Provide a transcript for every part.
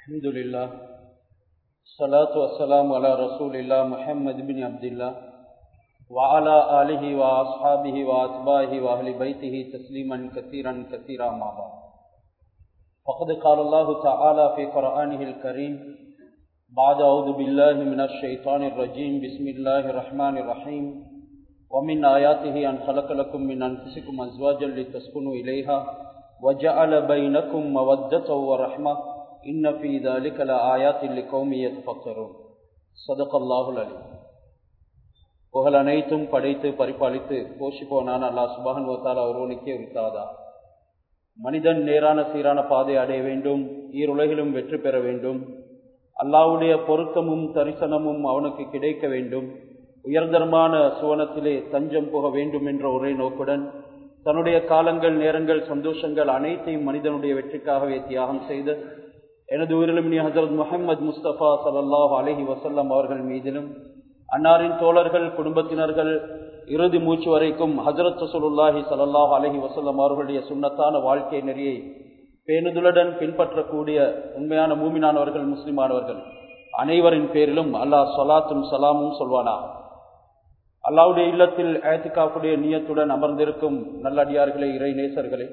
الحمد لله الصلاة والسلام على رسول الله محمد بن عبد الله وعلى آله وأصحابه وأتباعه وأهل بيته تسليما كثيرا كثيرا ما بعد فقد قال الله تعالى في قرآنه الكريم بعد أعوذ بالله من الشيطان الرجيم بسم الله الرحمن الرحيم ومن آياته أن خلق لكم من أنفسكم أزواجا لتسكنوا إليها وجعل بينكم مودة ورحمة إن في ذلك لآيات لقوم يتفكرون صدق الله العليم புகழ் அனைத்தும் படைத்து பரிபாலித்து போஷிப்போனான அல்லா சுபஹன் வத்தாலா ஒருவனுக்கே உரித்தாதா மனிதன் நேரான சீரான பாதை அடைய வேண்டும் ஈருலகிலும் வெற்றி பெற வேண்டும் அல்லாவுடைய பொருத்தமும் தரிசனமும் அவனுக்கு கிடைக்க வேண்டும் உயர்தரமான சுவனத்திலே தஞ்சம் போக வேண்டும் என்ற ஒரே நோக்குடன் தன்னுடைய காலங்கள் நேரங்கள் சந்தோஷங்கள் அனைத்தையும் மனிதனுடைய வெற்றிக்காகவே தியாகம் செய்து எனது உயிரிலும் ஹசரத் முகமது முஸ்தபா சல்லாஹ் அலஹி வசல்லம் அவர்கள் மீதிலும் அன்னாரின் தோழர்கள் குடும்பத்தினர்கள் இறுதி மூச்சு வரைக்கும் ஹசரத் சசுல்லாஹி சல்லாஹ் அலஹி வசல்லம் அவர்களுடைய சுண்ணத்தான வாழ்க்கை நெறியை பேணுதலுடன் பின்பற்றக்கூடிய உண்மையான மூமினானவர்கள் முஸ்லிமானவர்கள் அனைவரின் பேரிலும் அல்லாஹ் சொலாத்தும் சலாமும் சொல்வானா அல்லாவுடைய இல்லத்தில் ஏத்திகாப்புடைய நீயத்துடன் அமர்ந்திருக்கும் நல்லடியார்களே இறை நேசர்களே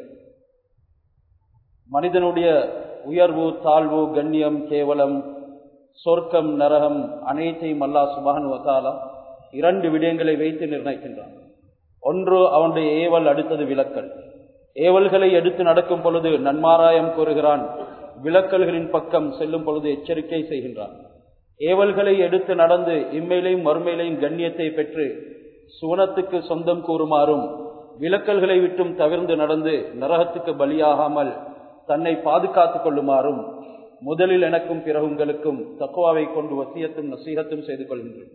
மனிதனுடைய உயர்வு தாழ்வு கண்ணியம் கேவலம் சொர்க்கம் நரகம் அனைத்தையும் அல்லா சுபகன் வத்தாலா இரண்டு விடயங்களை வைத்து நிர்ணயிக்கின்றான் ஒன்று அவனுடைய ஏவல் அடுத்தது விளக்கல் ஏவல்களை எடுத்து நடக்கும் பொழுது நன்மாராயம் கூறுகிறான் விளக்கல்களின் பக்கம் செல்லும் பொழுது எச்சரிக்கை செய்கின்றான் ஏவல்களை எடுத்து நடந்து இம்மையிலையும் மறுமையிலையும் கண்ணியத்தை பெற்று சுவனத்துக்கு சொந்தம் கூறுமாறும் விளக்கல்களை விட்டும் தவிர்ந்து நடந்து நரகத்துக்கு பலியாகாமல் தன்னை பாதுகாத்துக் கொள்ளுமாறும் முதலில் எனக்கும் பிறகு உங்களுக்கும் தக்குவாவை கொண்டு வசியத்தும் நசீகத்தும் செய்து கொள்கின்றேன்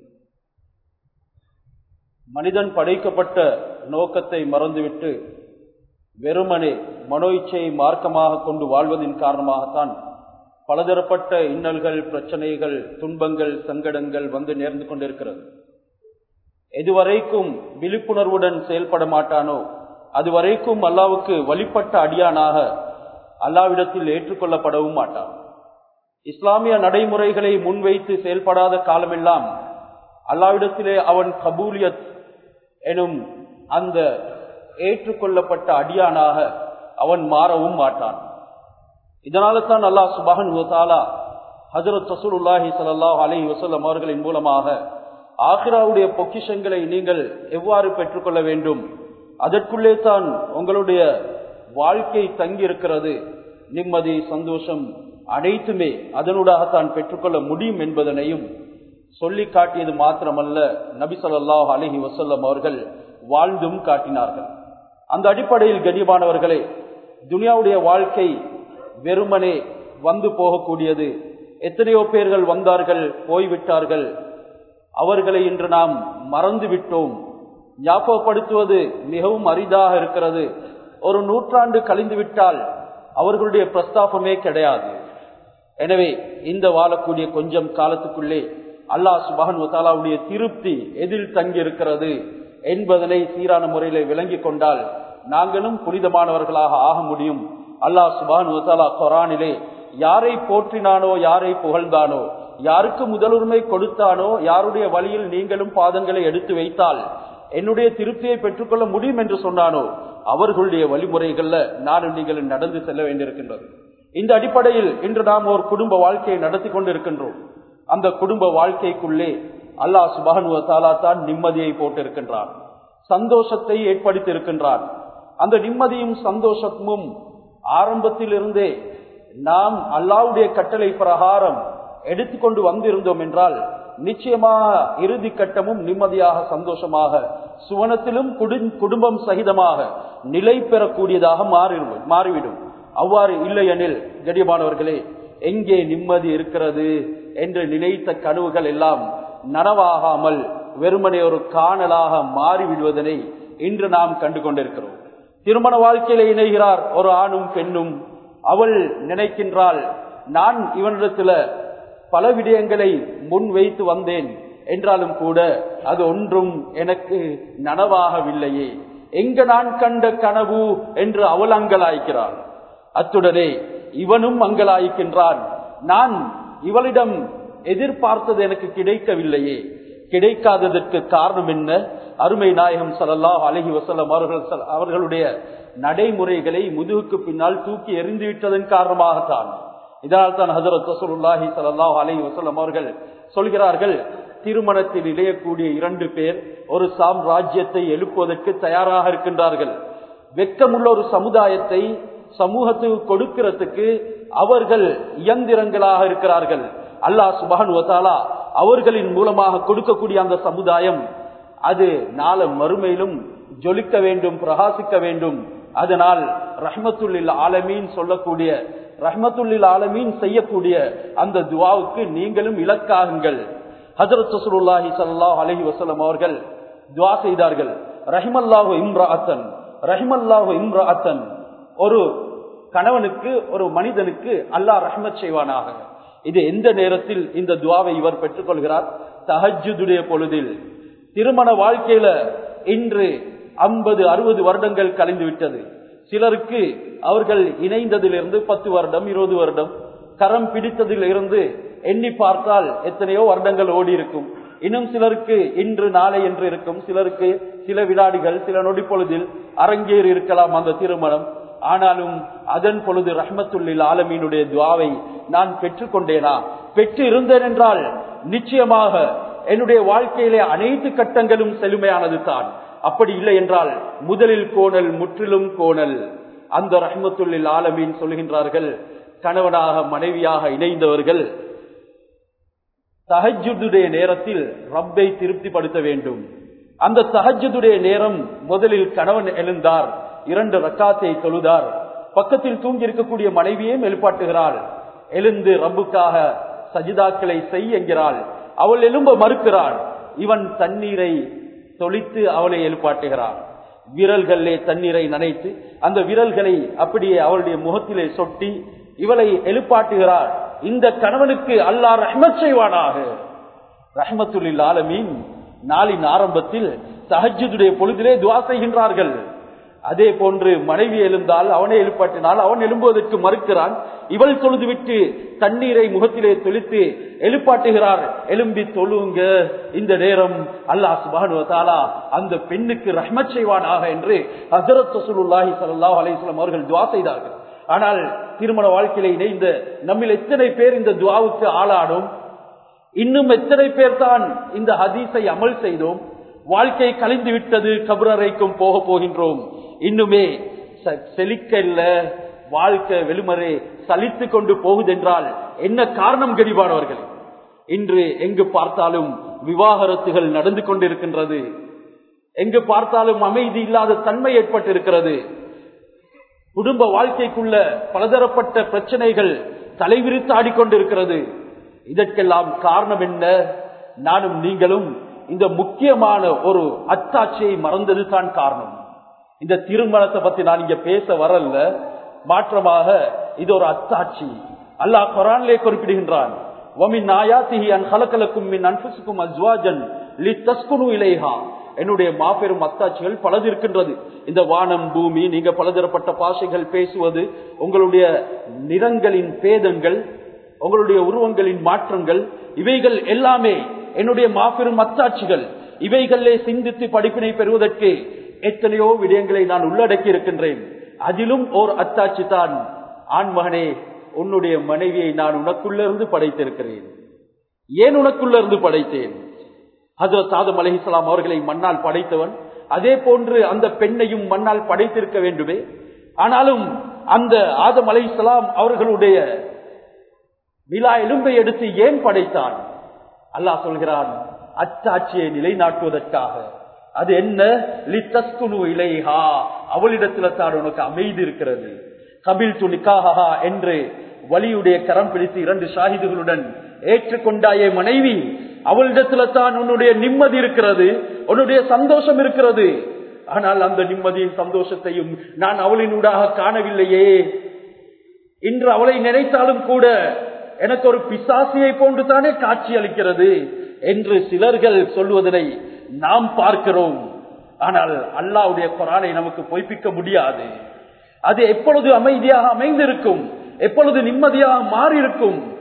மனிதன் படைக்கப்பட்ட நோக்கத்தை மறந்துவிட்டு வெறுமனே மனோ இச்சையை மார்க்கமாக கொண்டு வாழ்வதின் காரணமாகத்தான் பலதரப்பட்ட இன்னல்கள் பிரச்சனைகள் துன்பங்கள் சங்கடங்கள் வந்து நேர்ந்து கொண்டிருக்கிறது எதுவரைக்கும் விழிப்புணர்வுடன் செயல்பட மாட்டானோ அதுவரைக்கும் அல்லாவுக்கு வழிபட்ட அடியானாக அல்லாவிடத்தில் ஏற்றுக்கொள்ளப்படவும் மாட்டான் இஸ்லாமிய நடைமுறைகளை முன்வைத்து செயல்படாத காலமெல்லாம் அல்லாவிடத்திலே அவன் கபூலியத் எனும் அந்த ஏற்றுக்கொள்ளப்பட்ட அடியானாக அவன் மாறவும் மாட்டான் இதனால தான் அல்லாஹ் சுபஹன் தாலா ஹசரத் ரசூலுல்லாஹி சல்லாஹ் அலி வசல்லம் அவர்களின் மூலமாக ஆஹிராவுடைய பொக்கிஷங்களை நீங்கள் எவ்வாறு பெற்றுக்கொள்ள வேண்டும் அதற்குள்ளே தான் உங்களுடைய வாழ்க்கை தங்கி இருக்கிறது நிம்மதி சந்தோஷம் அனைத்துமே அதனூடாகத்தான் பெற்றுக்கொள்ள முடியும் என்பதனையும் சொல்லி காட்டியது மாத்திரமல்ல நபி சொல்லாஹ் அலஹி வசல்லம் அவர்கள் வாழ்ந்தும் காட்டினார்கள் அந்த அடிப்படையில் கண்ணியமானவர்களே துனியாவுடைய வாழ்க்கை வெறுமனே வந்து போகக்கூடியது எத்தனையோ பேர்கள் வந்தார்கள் போய்விட்டார்கள் அவர்களை இன்று நாம் மறந்து விட்டோம் ஞாபகப்படுத்துவது மிகவும் அரிதாக இருக்கிறது ஒரு நூற்றாண்டு கழிந்து விட்டால் அவர்களுடைய பிரஸ்தாபமே கிடையாது எனவே இந்த வாழக்கூடிய கொஞ்சம் காலத்துக்குள்ளே அல்லாஹ் சுபஹன் வத்தாலாவுடைய திருப்தி எதில் தங்கி இருக்கிறது என்பதனை சீரான முறையில விளங்கி கொண்டால் நாங்களும் புனிதமானவர்களாக ஆக முடியும் அல்லாஹ் சுபான் வத்தாலா கொரானிலே யாரை போற்றினானோ யாரை புகழ்ந்தானோ யாருக்கு முதலுரிமை கொடுத்தானோ யாருடைய வழியில் நீங்களும் பாதங்களை எடுத்து வைத்தால் என்னுடைய திருப்தியை பெற்றுக்கொள்ள முடியும் என்று சொன்னானோ அவர்களுடைய வழிமுறைகள்ல நானும் நீங்களும் நடந்து செல்ல வேண்டியிருக்கின்றது இந்த அடிப்படையில் இன்று நாம் ஒரு குடும்ப வாழ்க்கையை நடத்தி கொண்டிருக்கின்றோம் அந்த குடும்ப வாழ்க்கைக்குள்ளே அல்லாஹ் சுபஹன் தாலா தான் நிம்மதியை போட்டிருக்கின்றான் சந்தோஷத்தை ஏற்படுத்தி இருக்கின்றான் அந்த நிம்மதியும் சந்தோஷமும் ஆரம்பத்தில் இருந்தே நாம் அல்லாவுடைய கட்டளை பிரகாரம் எடுத்துக்கொண்டு வந்திருந்தோம் என்றால் நிச்சயமாக இறுதி கட்டமும் நிம்மதியாக சந்தோஷமாக சுவனத்திலும் குடும்பம் சகிதமாக நிலை பெறக்கூடியதாக மாறிவிடும் அவ்வாறு இல்லையெனில் கடியமானவர்களே எங்கே நிம்மதி இருக்கிறது என்று நினைத்த கனவுகள் எல்லாம் நனவாகாமல் வெறுமனே ஒரு காணலாக மாறிவிடுவதனை இன்று நாம் கண்டு கொண்டிருக்கிறோம் திருமண வாழ்க்கையில இணைகிறார் ஒரு ஆணும் பெண்ணும் அவள் நினைக்கின்றாள் நான் இவனிடத்துல பல விடயங்களை முன் வைத்து வந்தேன் என்றாலும் கூட அது ஒன்றும் எனக்கு நனவாகவில்லையே எங்க நான் கண்ட கனவு என்று அவள் அங்கலாய்க்கிறாள் அத்துடனே இவனும் அங்கலாய்க்கின்றான் நான் இவளிடம் எதிர்பார்த்தது எனக்கு கிடைக்கவில்லையே கிடைக்காததற்கு காரணம் என்ன அருமை நாயகம் ஸல்லல்லாஹு அலைஹி வஸல்லம் அவர்கள் சல்- அவர்களுடைய நடைமுறைகளை முதுகுக்கு பின்னால் தூக்கி எறிந்து விட்டதன் காரணமாகத்தான் இதனால் தான் ஹஜரத் ரசூலுல்லாஹி ஸல்லல்லாஹு அலைஹி வஸல்லம் அவர்கள் சொல்கிறார்கள் திருமணத்தில் இணையக்கூடிய இரண்டு பேர் ஒரு சாம்ராஜ்யத்தை எழுப்புவதற்கு தயாராக இருக்கின்றார்கள் வெட்கமுள்ள ஒரு சமுதாயத்தை சமூகத்துக்கு கொடுக்கிறதுக்கு அவர்கள் இயந்திரங்களாக இருக்கிறார்கள் அல்லாஹ் சுபஹன் வத்தாலா அவர்களின் மூலமாக கொடுக்கக்கூடிய அந்த சமுதாயம் அது நாள மறுமையிலும் ஜொலிக்க வேண்டும் பிரகாசிக்க வேண்டும் அதனால் ரஹ்மத்துல்லில் ஆலமீன் சொல்லக்கூடிய ரஹ்மத்துல்லில் ஆலமீன் செய்யக்கூடிய அந்த துவாவுக்கு நீங்களும் இலக்காகுங்கள் ஹஜரத் ரசூலுல்லாஹி ஸல்லல்லாஹு அலைஹி வஸல்லம் அவர்கள் துவா செய்தார்கள் ரஹிமல்லாஹு இம்ராஅத்தன் ரஹிமல்லாஹு இம்ராஅத்தன் ஒரு கணவனுக்கு ஒரு மனிதனுக்கு அல்லாஹ் ரஹ்மத் செய்வானாக இது எந்த நேரத்தில் இந்த துவாவை இவர் பெற்றுக்கொள்கிறார் தஹஜுடைய பொழுதில் திருமண வாழ்க்கையில இன்று ஐம்பது அறுபது வருடங்கள் கழிந்து விட்டது சிலருக்கு அவர்கள் இணைந்ததிலிருந்து பத்து வருடம் இருபது வருடம் கரம் பிடித்ததில் இருந்து எண்ணி பார்த்தால் எத்தனையோ வருடங்கள் ஓடி இருக்கும் இன்னும் சிலருக்கு இன்று நாளை என்று இருக்கும் சிலருக்கு சில வினாடிகள் சில நொடி பொழுதில் அரங்கேறி இருக்கலாம் அந்த திருமணம் ஆனாலும் அதன் பொழுது ரஹ்மத்துல்லில் ஆலமீனுடைய துவாவை நான் பெற்றுக்கொண்டேனா பெற்று இருந்தேன் என்றால் நிச்சயமாக என்னுடைய வாழ்க்கையிலே அனைத்து கட்டங்களும் செழுமையானது தான் அப்படி இல்லை என்றால் முதலில் கோணல் முற்றிலும் கோணல் அந்த ரஹ்மத்துல்லில் ஆலமீன் சொல்கின்றார்கள் கணவனாக மனைவியாக இணைந்தவர்கள் தஹஜுடைய நேரத்தில் ரப்பை திருப்திப்படுத்த வேண்டும் அந்த தஹஜுடைய நேரம் முதலில் கணவன் எழுந்தார் இரண்டு ரக்காத்தை தொழுதார் பக்கத்தில் தூங்கி இருக்கக்கூடிய மனைவியையும் எழுப்பாட்டுகிறாள் எழுந்து ரப்புக்காக சஜிதாக்களை செய் என்கிறாள் அவள் எழும்ப மறுக்கிறாள் இவன் தண்ணீரை தொளித்து அவளை எழுப்பாட்டுகிறான் விரல்களிலே தண்ணீரை நனைத்து அந்த விரல்களை அப்படியே அவளுடைய முகத்திலே சொட்டி இவளை எழுப்பாட்டுகிறாள் இந்த கணவனுக்கு அல்லாஹ் ரஹ்மத் செய்வானாக ரஹ்மத்துல்லில் ஆலமீன் நாளின் ஆரம்பத்தில் தஹஜுடைய பொழுதிலே துவா செய்கின்றார்கள் அதே போன்று மனைவி எழுந்தால் அவனை எழுப்பாட்டினால் அவன் எழும்புவதற்கு மறுக்கிறான் இவள் தொழுதுவிட்டு தண்ணீரை முகத்திலே தெளித்து எழுப்பாட்டுகிறார் எழும்பி தொழுங்க இந்த நேரம் அல்லாஹ் சுபானு தாலா அந்த பெண்ணுக்கு ரஹ்மத் செய்வானாக என்று ஹசரத் ரசூலுல்லாஹி ஸல்லல்லாஹு அலைஹி வஸல்லம் அவர்கள் துவா செய்தார்கள் ஆனால் திருமண வாழ்க்கையில இணைந்த நம்மில் எத்தனை பேர் இந்த துவாவுக்கு ஆளானோம் இன்னும் எத்தனை பேர் தான் இந்த ஹதீஸை அமல் செய்தோம் வாழ்க்கை கழிந்து விட்டது கபரறைக்கும் போக போகின்றோம் இன்னுமே ச- செழிக்க இல்ல வாழ்க்கை வெளுமரே சலித்து கொண்டு போகுதென்றால் என்ன காரணம் கடிபானவர்கள் இன்று எங்கு பார்த்தாலும் விவாகரத்துகள் நடந்து கொண்டிருக்கின்றது எங்கு பார்த்தாலும் அமைதி இல்லாத தன்மை ஏற்பட்டிருக்கிறது குடும்ப வாழ்க்கைக்குள்ள பலதரப்பட்ட பிரச்சனைகள் தலைவிரித்து ஆடிக்கொண்டிருக்கிறது இதற்கெல்லாம் காரணம் என்ன நானும் நீங்களும் இந்த முக்கியமான ஒரு அத்தாட்சியை மறந்தது தான் காரணம் இந்த திருமணத்தை பத்தி நான் இங்க பேச வரல மாற்றமாக இது ஒரு அத்தாட்சி அல்லாஹ் குரானிலே குறிப்பிடுகின்றான் وَمِنْ آيَاتِهِ أَنْ خَلَقَ لَكُم مِّنْ أَنفُسِكُمْ أَزْوَاجًا لِتَسْكُنُوا إِلَيْهَا என்னுடைய மாபெரும் அத்தாட்சிகள் பலது இருக்கின்றது இந்த வானம் பூமி நீங்க பலதரப்பட்ட பாஷைகள் பேசுவது உங்களுடைய நிறங்களின் பேதங்கள் உங்களுடைய உருவங்களின் மாற்றங்கள் இவைகள் எல்லாமே என்னுடைய மாபெரும் அத்தாட்சிகள் இவைகளிலே சிந்தித்து படிப்பினை பெறுவதற்கு எத்தனையோ விடயங்களை நான் உள்ளடக்கி இருக்கின்றேன் அதிலும் ஓர் அத்தாட்சி தான் ஆண்மகனே உன்னுடைய மனைவியை நான் உனக்குள்ள இருந்து படைத்திருக்கிறேன் ஏன் உனக்குள்ள இருந்து படைத்தேன் ஹசரத் ஆதம் அலைஹிஸ்ஸலாம் அவர்களை மண்ணால் படைத்தவன் அதே போன்று அந்த பெண்ணையும் மண்ணால் படைத்திருக்க வேண்டுமே ஆனாலும் அந்த ஆதம் அலைஹிஸ்ஸலாம் அவர்களுடைய விழா எலும்பை எடுத்து ஏன் படைத்தான் அல்லாஹ் சொல்கிறான் அச்சாட்சியை நிலைநாட்டுவதற்காக அது என்ன லித்தஸ்குனு இலைஹா அவளிடத்துல தான் உனக்கு அமைதி இருக்கிறது கபில் துணிக்காகா என்று வலியுடைய கரம் பிடித்து இரண்டு ஷாஹிதுகளுடன் ஏற்றுக்கொண்டாயே மனைவி அவளிடத்துல தான் உன்னுடைய நிம்மதி இருக்கிறது உன்னுடைய சந்தோஷம் இருக்கிறது ஆனால் அந்த நிம்மதியும் சந்தோஷத்தையும் நான் அவளினூடாக காணவில்லையே இன்று அவளை நினைத்தாலும் கூட எனக்கு ஒரு பிசாசியை போன்று தானே காட்சி அளிக்கிறது என்று சிலர்கள் சொல்வதனை நாம் பார்க்கிறோம் ஆனால் அல்லாவுடைய குரானை நமக்கு பொய்ப்பிக்க முடியாது அது எப்பொழுது அமைதியாக அமைந்திருக்கும் எப்பொழுது நிம்மதியாக மாறியிருக்கும்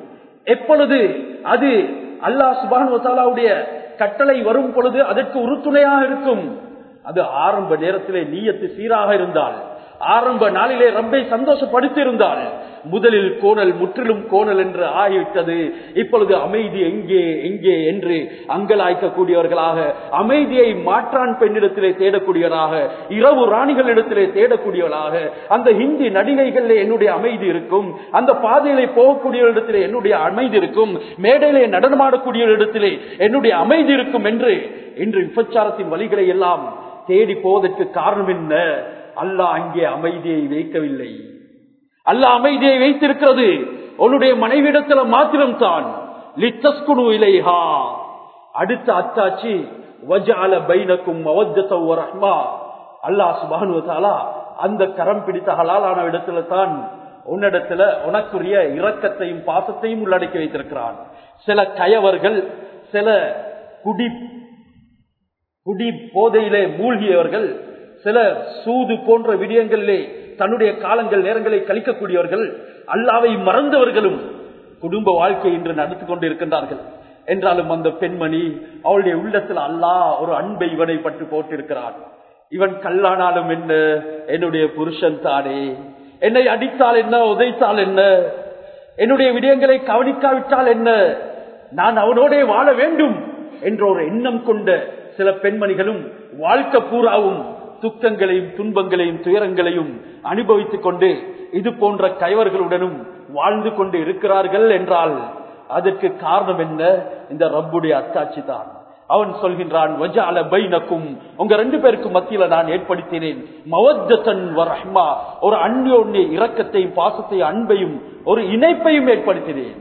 எப்பொழுது அது அல்லாஹ் சுபானுடைய கட்டளை வரும் பொழுது அதற்கு உறுதுணையாக இருக்கும் அது ஆரம்ப நேரத்திலே நீயத்து சீராக இருந்தால் ஆரம்ப நாளிலே ரப்பை சந்தோஷப்படுத்தி இருந்தால் முதலில் கோணல் முற்றிலும் கோணல் என்று ஆகிவிட்டது இப்பொழுது அமைதி எங்கே எங்கே என்று அங்கலாய்க்கக்கூடியவர்களாக அமைதியை மாற்றான் பெண்ணிடத்திலே தேடக்கூடியவராக இரவு ராணிகளிடத்திலே தேடக்கூடியவர்களாக அந்த ஹிந்தி நடிகைகளிலே என்னுடைய அமைதி இருக்கும் அந்த பாதையிலே போகக்கூடியவரிடத்திலே என்னுடைய அமைதி இருக்கும் மேடையிலே நடனமாடக்கூடிய இடத்திலே என்னுடைய அமைதி இருக்கும் என்று இன்று விபச்சாரத்தின் வழிகளை எல்லாம் தேடி போவதற்கு காரணம் என்ன அல்லாஹ் அங்கே அமைதியை வைக்கவில்லை அல்லாஹ் அமைதியை வைத்திருக்கிறது உன்னுடைய மனைவிடத்துல மாத்திரம்தான் லித்தஸ்குனு இலைஹா அடுத்த அத்தாச்சி வஜால பைனக்கும் ரஹ்மா அல்லாஹ் சுபானு தாலா அந்த கரம் பிடித்த ஹலாலான இடத்துல தான் உன்னிடத்துல உனக்குரிய இரக்கத்தையும் பாசத்தையும் உள்ளடக்கி வைத்திருக்கிறான் சில கயவர்கள் சில குடி குடி போதையிலே மூழ்கியவர்கள் சில சூது போன்ற விடயங்களிலே தன்னுடைய காலங்கள் நேரங்களை கழிக்கக்கூடியவர்கள் அல்லாவை மறந்தவர்களும் குடும்ப வாழ்க்கை இன்று நடத்தி கொண்டிருக்கின்றார்கள் என்றாலும் அந்த பெண்மணி அவளுடைய உள்ளத்தில் அல்லாஹ் ஒரு அன்பை இவனை பட்டு போட்டிருக்கிறான் இவன் கல்லானாலும் என்ன என்னுடைய புருஷன் தானே என்னை அடித்தால் என்ன உதைத்தால் என்ன என்னுடைய விடயங்களை கவனிக்காவிட்டால் என்ன நான் அவனோடே வாழ வேண்டும் என்ற ஒரு எண்ணம் கொண்ட சில பெண்மணிகளும் வாழ்க்கை பூராவும் துக்கங்களையும் துன்பங்களையும் துயரங்களையும் அனுபவித்துக் கொண்டு இது போன்ற கைவர்களுடனும் வாழ்ந்து கொண்டு இருக்கிறார்கள் என்றால் அதற்கு காரணம் என்ன இந்த ரப்புடைய அத்தாட்சி தான் அவன் சொல்கின்றான் வஜால பைனக்கும் உங்க ரெண்டு பேருக்கும் மத்தியில நான் ஏற்படுத்தினேன் மவத்தன் வரஹ்மா ஒரு அந்யோன்ய இரக்கத்தையும் பாசத்தையும் அன்பையும் ஒரு இணைப்பையும் ஏற்படுத்தினேன்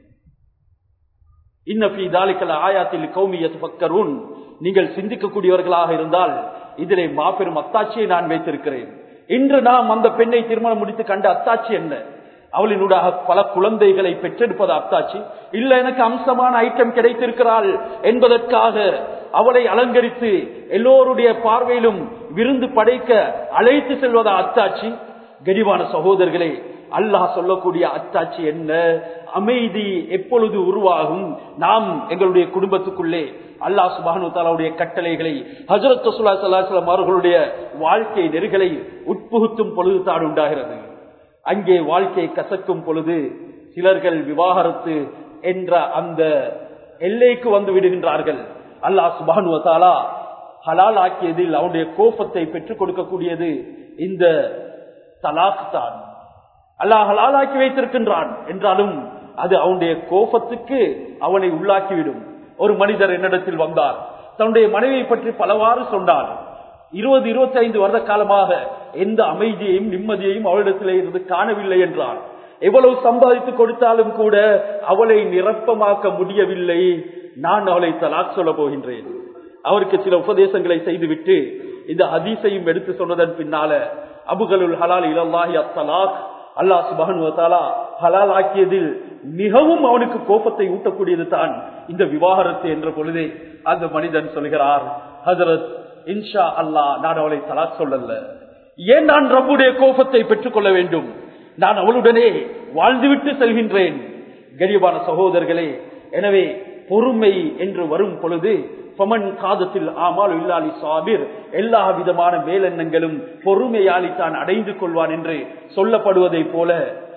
இன்னபி தாலிக்கல ஆயாத்தில் கௌமியத் பக்கருன் நீங்கள் சிந்திக்கக்கூடியவர்களாக இருந்தால் இதிலே மாபெரும் அத்தாட்சியை நான் வைத்திருக்கிறேன் இன்று நாம் அந்த பெண்ணை திருமணம் முடித்து கண்ட அத்தாட்சி என்ன அவளினூடாக பல குழந்தைகளை பெற்றெடுப்பது அத்தாட்சி இல்ல எனக்கு அம்சமான ஐட்டம் கிடைத்திருக்கிறாள் என்பதற்காக அவளை அலங்கரித்து எல்லோருடைய பார்வையிலும் விருந்து படைக்க அழைத்து செல்வதா அத்தாட்சி கரிவான சகோதரர்களே அல்லாஹ் சொல்லக்கூடிய அத்தாட்சி என்ன அமைதி எப்பொழுது உருவாகும் நாம் எங்களுடைய குடும்பத்துக்குள்ளே அல்லாஹ் சுபானு தாலாவுடைய கட்டளைகளை ஹசரத் சுல்லா சல்லாஹலம் அவர்களுடைய வாழ்க்கை நெறிகளை உட்புகுத்தும் பொழுது தான் உண்டாகிறது அங்கே வாழ்க்கை கசக்கும் பொழுது சிலர்கள் விவாகரத்து என்ற அந்த எல்லைக்கு வந்து விடுகின்றார்கள் அல்லாஹ் சுபானு தாலா ஹலால் ஆக்கியதில் அவனுடைய கோபத்தை பெற்றுக் கொடுக்கக்கூடியது இந்த தலாக் தான் அல்லாஹ் ஹலாலாக்கி வைத்திருக்கின்றான் என்றாலும் அது அவனுடைய கோபத்துக்கு அவனை உள்ளாக்கிவிடும் ஒரு மனிதர் என்னிடத்தில் வந்தார் தன்னுடைய மனைவியை பற்றி பலவாறு சொன்னார் இருபது இருபத்தி ஐந்து வருட காலமாக எந்த அமைதியையும் நிம்மதியையும் அவளிடத்திலே இருந்து காணவில்லை என்றார் எவ்வளவு சம்பாதித்து கொடுத்தாலும் கூட அவளை நிரப்பமாக்க முடியவில்லை நான் அவளை தலாக் சொல்ல போகின்றேன் அவருக்கு சில உபதேசங்களை செய்துவிட்டு இந்த ஹதீஸையும் எடுத்து சொன்னதன் பின்னால அபுகளுல் ஹலால் இலல்லாஹி அத்தலாக் அல்லாஹ் சுபானுவத்தாலா ஹலால் ஆக்கியதில் மிகவும் அவனுக்கு கோபத்தை ஊட்டக்கூடியது தான் இந்த விவாகரத்து என்ற பொழுதே அந்த மனிதன் சொல்கிறார் ஹசரத் இன்ஷா அல்லாஹ் நான் அவளை தலாக் சொல்லல ஏன் நான் ரப்புடைய கோபத்தை பெற்றுக் கொள்ள வேண்டும் நான் அவளுடனே வாழ்ந்துவிட்டு செல்கின்றேன் கரிபான சகோதரர்களே எனவே பொறுமை என்று வரும் பொழுது பமன் காதத்தில் ஆமால் இல்லாலி சாபிர் எல்லா விதமான மேலெண்ணங்களும் பொறுமையாளி தான் அடைந்து கொள்வான் என்று சொல்லப்படுவதை போல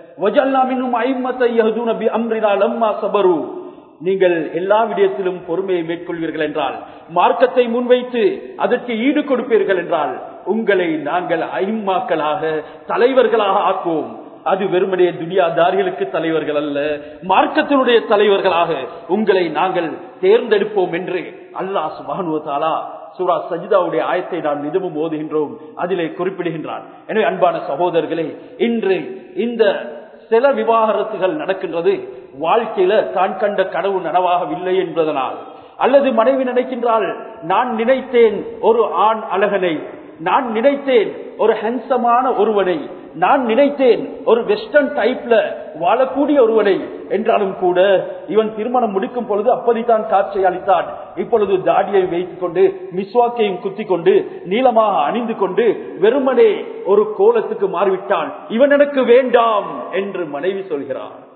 நீங்கள் எல்லா விடயத்திலும் பொறுமையை மேற்கொள்வீர்கள் என்றால் மார்க்கத்தை முன்வைத்து அதற்கு ஈடு கொடுப்பீர்கள் என்றால் உங்களை நாங்கள் ஐம்மாக்களாக தலைவர்களாக ஆக்குவோம் அது வெறுமனே துனியாதாரிகளுக்கு தலைவர்கள் அல்ல மார்க்கத்தினுடைய தலைவர்களாக உங்களை நாங்கள் தேர்ந்தெடுப்போம் என்று அல்லாஹ் சுபானுவத்தாலா சூரா சஜிதாவுடைய ஆயத்தை நாம் மிதமும் ஓதுகின்றோம் அதிலே குறிப்பிடுகின்றான் எனவே அன்பான சகோதரர்களே இன்று இந்த சில விவாகரத்துகள் நடக்கின்றது வாழ்க்கையில தான் கண்ட கனவு நனவாகவில்லை என்பதனால் அல்லது மனைவி நினைக்கின்றால் நான் நினைத்தேன் ஒரு ஆண் அழகனை நான் நினைத்தேன் ஒரு ஹென்சமான ஒருவனை நான் நினைத்தேன் ஒரு வெஸ்டர்ன் டைப்ல வாழக்கூடிய ஒருவனை என்றாலும் கூட இவன் திருமணம் முடிக்கும் பொழுது அப்படித்தான் காட்சி அளித்தான் இப்பொழுது தாடியை வைத்துக் கொண்டு மிஸ்வாக்கையும் குத்தி கொண்டு நீளமாக அணிந்து கொண்டு வெறுமனே ஒரு கோலத்துக்கு மாறிவிட்டான் இவன் எனக்கு வேண்டாம் என்று மனைவி சொல்கிறான்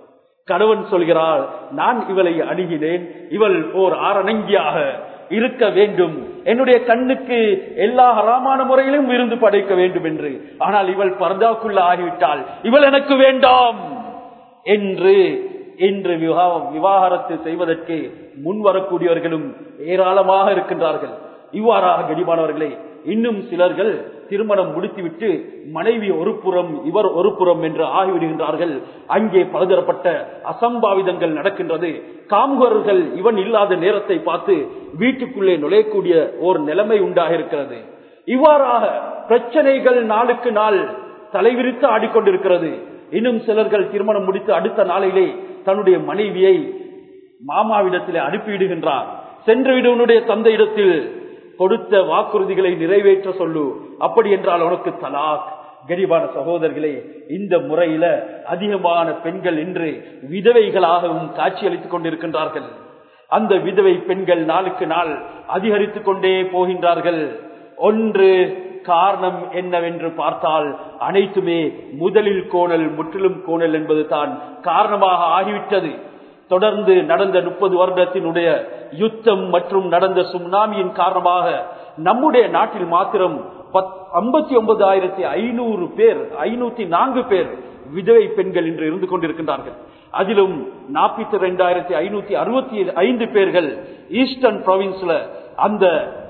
கணவன் சொல்கிறாள் நான் இவளை அணுகினேன் இவள் ஓர் ஆரணங்கியாக இருக்க வேண்டும் என்னுடைய கண்ணுக்கு எல்லா ஹராமான முறையிலும் விருந்து படைக்க வேண்டும் என்று ஆனால் இவள் பர்தாக்குள்ள ஆகிவிட்டாள் இவள் எனக்கு வேண்டாம் என்று இன்று விவாகரத்து செய்வதற்கு முன் வரக்கூடியவர்களும் ஏராளமாக இருக்கின்றார்கள் இவ்வாறாக கடிமானவர்களே இன்னும் சிலர்கள் திருமணம் முடித்துவிட்டு மனைவி ஒரு புறம் இவர் ஒரு புறம் என்று ஆகிவிடுகின்றார்கள் அங்கே பலதரப்பட்ட அசம்பாவிதங்கள் நடக்கின்றது காமுகர்கள் இவன் இல்லாத நேரத்தை பார்த்து வீட்டுக்குள்ளே நுழையக்கூடிய ஓர் நிலைமை உண்டாக இருக்கிறது இவ்வாறாக பிரச்சனைகள் நாளுக்கு நாள் தலைவிரித்து ஆடிக்கொண்டிருக்கிறது இன்னும் சிலர்கள் திருமணம் முடித்து அடுத்த நாளிலே தன்னுடைய மனைவியை மாமாவிடத்திலே அனுப்பிவிடுகின்றார் சென்று விடு உன்னுடைய தந்தையிடத்தில் கொடுத்த வாக்குறுதிகளை நிறைவேற்ற சொல்லு அப்படி என்றால் உனக்கு தலாக் கரிபான சகோதரர்களே இந்த முறையில அதிகமான பெண்கள் இன்று விதவைகளாகவும் காட்சியளித்துக் கொண்டிருக்கின்றார்கள் அந்த விதவை பெண்கள் நாளுக்கு நாள் அதிகரித்துக் கொண்டே போகின்றார்கள் ஒன்று காரணம் என்னவென்று பார்த்தால் அனைத்துமே முதலில் கோணல் முற்றிலும் கோணல் என்பது தான் காரணமாக ஆகிவிட்டது தொடர்ந்து நடந்த முப்பது வருடத்தினுடைய யுத்தம் மற்றும் நடந்த சுனாமியின் காரணமாக நம்முடைய நாட்டில் மாத்திரம் ஐம்பத்தி ஒன்பதாயிரத்தி ஐநூறு பேர் ஐநூத்தி நான்கு பேர் விதவை பெண்கள் இன்று இருந்து கொண்டிருக்கின்றார்கள் அதிலும் நாற்பத்தி ரெண்டாயிரத்தி ஐநூத்தி அறுபத்தி ஐந்து பேர்கள் ஈஸ்டர்ன் ப்ரொவின்ஸ்ல அந்த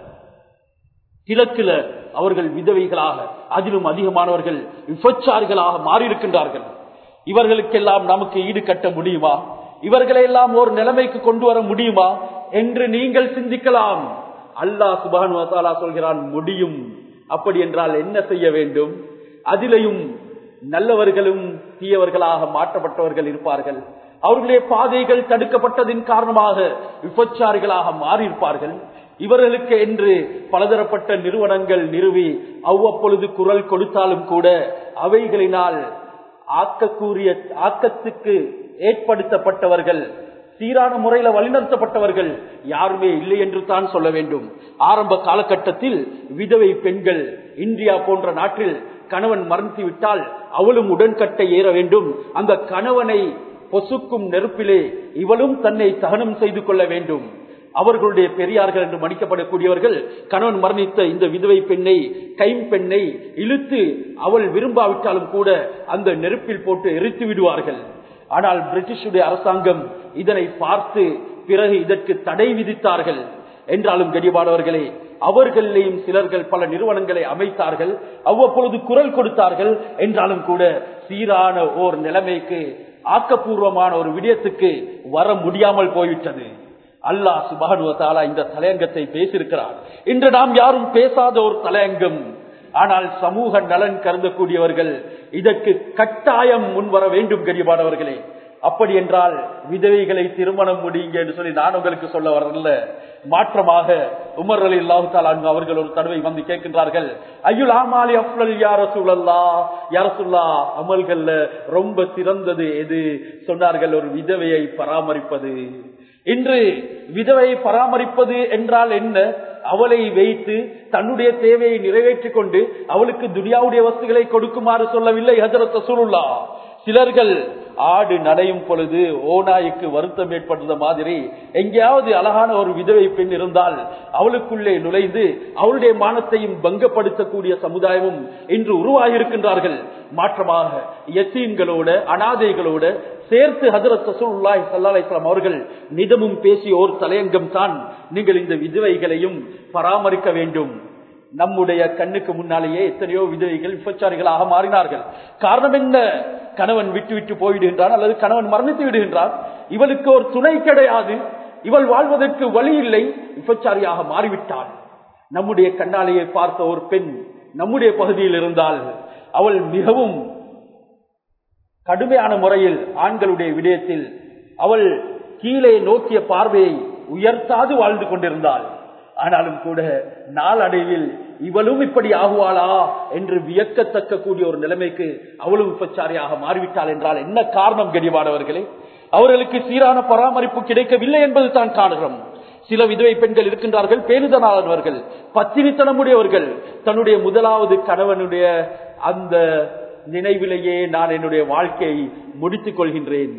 கிழக்குல அவர்கள் விதவைகளாக அதிலும் அதிகமானவர்கள் விபச்சாரிகளாக மாறியிருக்கின்றார்கள் இவர்களுக்கெல்லாம் நமக்கு ஈடு கட்ட முடியுமா இவர்களை எல்லாம் ஒரு நிலைமைக்கு கொண்டு வர முடியுமா என்று நீங்கள் சிந்திக்கலாம் அல்லாஹ் சுபான் சொல்கிறான் முடியும் அப்படி என்றால் என்ன செய்ய வேண்டும் அதிலையும் நல்லவர்களும் தீயவர்களாக மாற்றப்பட்டவர்கள் இருப்பார்கள் அவர்களுடைய பாதைகள் தடுக்கப்பட்டதின் காரணமாக விபச்சாரிகளாக மாறியிருப்பார்கள் இவர்களுக்கு என்று பலதரப்பட்ட நிறுவனங்கள் நிறுவி அவ்வப்பொழுது குரல் கொடுத்தாலும் கூட அவைகளினால் ஆக்கக்கூறிய ஆக்கத்துக்கு ஏற்படுத்தப்பட்டவர்கள் சீரான முறையில வழிநடத்தப்பட்டவர்கள் யாருமே இல்லை என்று தான் சொல்ல வேண்டும் ஆரம்ப காலகட்டத்தில் விதவை பெண்கள் இந்தியா போன்ற நாட்டில் கணவன் மரணித்து விட்டால் அவளும் உடன்கட்டை ஏற வேண்டும் அந்த கணவனை பொசுக்கும் நெருப்பிலே இவளும் தன்னை தகனம் செய்து கொள்ள வேண்டும் அவர்களுடைய பெரியார்கள் என்று மன்னிக்கப்படக்கூடியவர்கள் கணவன் மரணித்த இந்த விதவை பெண்ணை கைம்பெண்ணை இழுத்து அவள் விரும்பாவிட்டாலும் கூட அந்த நெருப்பில் போட்டு எரித்து விடுவார்கள் ஆனால் பிரிட்டிஷுடைய அரசாங்கம் இதனை பார்த்து பிறகு இதற்கு தடை விதித்தார்கள் என்றாலும் கடிவானவர்களே அவர்களையும் சிலர்கள் பல நிறுவனங்களை அமைத்தார்கள் அவ்வப்பொழுது குரல் கொடுத்தார்கள் என்றாலும் கூட சீரான ஓர் நிலைமைக்கு ஆக்கப்பூர்வமான ஒரு விடயத்துக்கு வர முடியாமல் போய்விட்டது அல்லாஹ் சுபானுவத்தாலா இந்த தலையங்கத்தை பேசியிருக்கிறார் இன்று நாம் யாரும் பேசாத ஒரு தலையங்கம் ஆனால் சமூக நலன் கருதக்கூடியவர்கள் இதற்கு கட்டாயம் முன்வர வேண்டும் கரிபானவர்களே அப்படி என்றால் விதவைகளை திருமணம் முடியுங்க என்று சொல்லி நான் உங்களுக்கு சொல்ல வரல மாற்றமாக உமர் அலி அல்லாஹு அவர்கள் ஒரு தடவை வந்து கேட்கின்றார்கள் ஐயுல் ஆமாலி அப்ளல் யார சூழல்லா யார சொல்லா அமல்கள்ல ரொம்ப சிறந்தது எது சொன்னார்கள் ஒரு விதவையை பராமரிப்பது இன்று விதவை பராமரிப்பது என்றால் என்ன அவளை வைத்து தன்னுடைய தேவையை நிறைவேற்றிக் கொண்டு அவளுக்கு துனியாவுடைய வஸ்துகளை கொடுக்குமாறு சொல்லவில்லை ஹசரத் சூருல்லா சிலர்கள் ஆடு நடையும் பொழுது ஓநாய்க்கு வருத்தம் ஏற்படுத்த மாதிரி எங்கேயாவது அழகான ஒரு விதவை பெண் இருந்தால் அவளுக்குள்ளே நுழைந்து அவளுடைய மானத்தையும் பங்கப்படுத்தக்கூடிய சமுதாயமும் இன்று உருவாகி இருக்கின்றார்கள் மாற்றமாக எத்தீன்களோட அனாதைகளோட சேர்த்து ஹசரத் சசூல்லாய் சல்லாஸ்லாம் அவர்கள் நிதமும் பேசிய ஒரு தலையங்கம் தான் நீங்கள் இந்த விதவைகளையும் பராமரிக்க வேண்டும் நம்முடைய கண்ணுக்கு முன்னாலேயே எத்தனையோ விதவைகள் விபச்சாரிகளாக மாறினார்கள் காரணம் என்ன கணவன் விட்டு விட்டு போய்விடுகின்றான் அல்லது கணவன் மரணித்து விடுகின்றான் இவளுக்கு ஒரு துணை கிடையாது இவள் வாழ்வதற்கு வழி இல்லை விபச்சாரியாக மாறிவிட்டாள் நம்முடைய கண்ணாலேயே பார்த்த ஒரு பெண் நம்முடைய பகுதியில் இருந்தால் அவள் மிகவும் கடுமையான முறையில் ஆண்களுடைய விடயத்தில் அவள் கீழே நோக்கிய பார்வையை உயர்த்தாது வாழ்ந்து கொண்டிருந்தாள் ஆனாலும் கூட நாளடைவில் இவளும் இப்படி ஆகுவாளா என்று வியக்கத்தக்க கூடிய ஒரு நிலைமைக்கு அவளும் விபச்சாரியாக மாறிவிட்டாள் என்றால் என்ன காரணம் கடிவானவர்களே அவர்களுக்கு சீரான பராமரிப்பு கிடைக்கவில்லை என்பது தான் காரணம் சில விதவை பெண்கள் இருக்கின்றார்கள் பேருதனாளர்கள் பத்தினித்தனமுடையவர்கள் தன்னுடைய முதலாவது கணவனுடைய அந்த நினைவிலேயே நான் என்னுடைய வாழ்க்கையை முடித்துக் கொள்கின்றேன்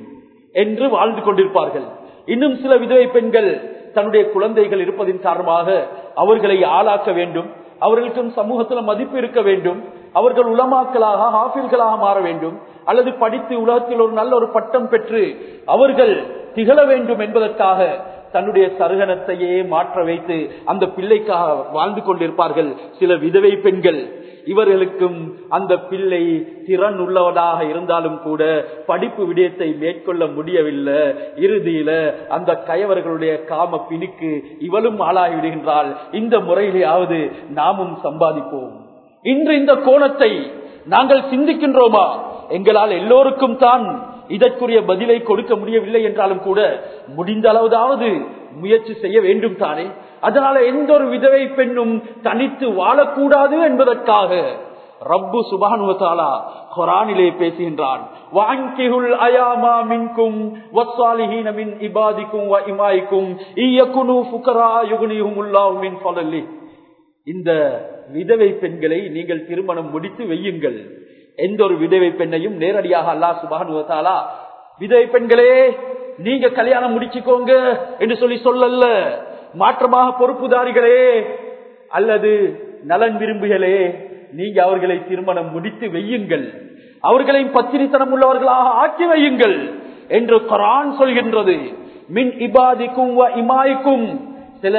என்று வாழ்ந்து கொண்டிருப்பார்கள் இன்னும் சில விதவை பெண்கள் தன்னுடைய குழந்தைகள் இருப்பதின் காரணமாக அவர்களை ஆளாக்க வேண்டும் அவர்களுக்கும் சமூகத்தில் மதிப்பு இருக்க வேண்டும் அவர்கள் உலமாக்களாக ஹாஃபில்களாக மாற வேண்டும் அல்லது படித்து உலகத்தில் ஒரு நல்ல ஒரு பட்டம் பெற்று அவர்கள் திகழ வேண்டும் என்பதற்காக தன்னுடைய சருகனத்தையே மாற்ற வைத்து அந்த பிள்ளைக்காக வாழ்ந்து கொண்டிருப்பார்கள் சில விதவை பெண்கள் இவர்களுக்கும் அந்த பிள்ளை திறன் உள்ளவனாக இருந்தாலும் கூட படிப்பு விடயத்தை மேற்கொள்ள முடியவில்லை இறுதியில அந்த கயவர்களுடைய காம பிணிக்கு இவளும் ஆளாகி விடுகின்றாள் இந்த முறையிலேயாவது நாமும் சம்பாதிப்போம் இன்று இந்த கோணத்தை நாங்கள் சிந்திக்கின்றோமா எங்களால் எல்லோருக்கும் தான் இதற்குரிய பதிலை கொடுக்க முடியவில்லை என்றாலும் கூட முடிந்த அளவுதாவது முயற்சி செய்ய வேண்டும் தானே அதனால எந்த ஒரு விதவை பெண்ணும் தனித்து வாழக்கூடாது என்பதற்காக ரப்பு சுபானுவத்தாலா குரானிலே பேசுகின்றான் வாங்கிகுல் அயாமா மின்கும் வஸ்ஸாலிஹீன மின் இபாதிக்கும் வ இமாய்க்கும் இயக்குனு ஃபுகரா யுகுனிஹுமுல்லாஹு மின் ஃபலல்லி இந்த விதவை பெண்களை நீங்கள் திருமணம் முடித்து வையுங்கள் எந்த ஒரு விதவை பெண்ணையும் நேரடியாக அல்லாஹ் சுபானுவத்தாலா விதவை பெண்களே நீங்க கல்யாணம் முடிச்சுக்கோங்க என்று சொல்லி சொல்லல்ல மாற்றமாக பொறுப்புதாரிகளே அல்லது நலன் விரும்புகளே நீங்க அவர்களை திருமணம் முடித்து வையுங்கள் அவர்களை பத்திரித்தனம் உள்ளவர்களாக ஆக்கி வையுங்கள் என்று குரான் சொல்கின்றது மின் இபாதிக்கும் வ இமாய்க்கும் சில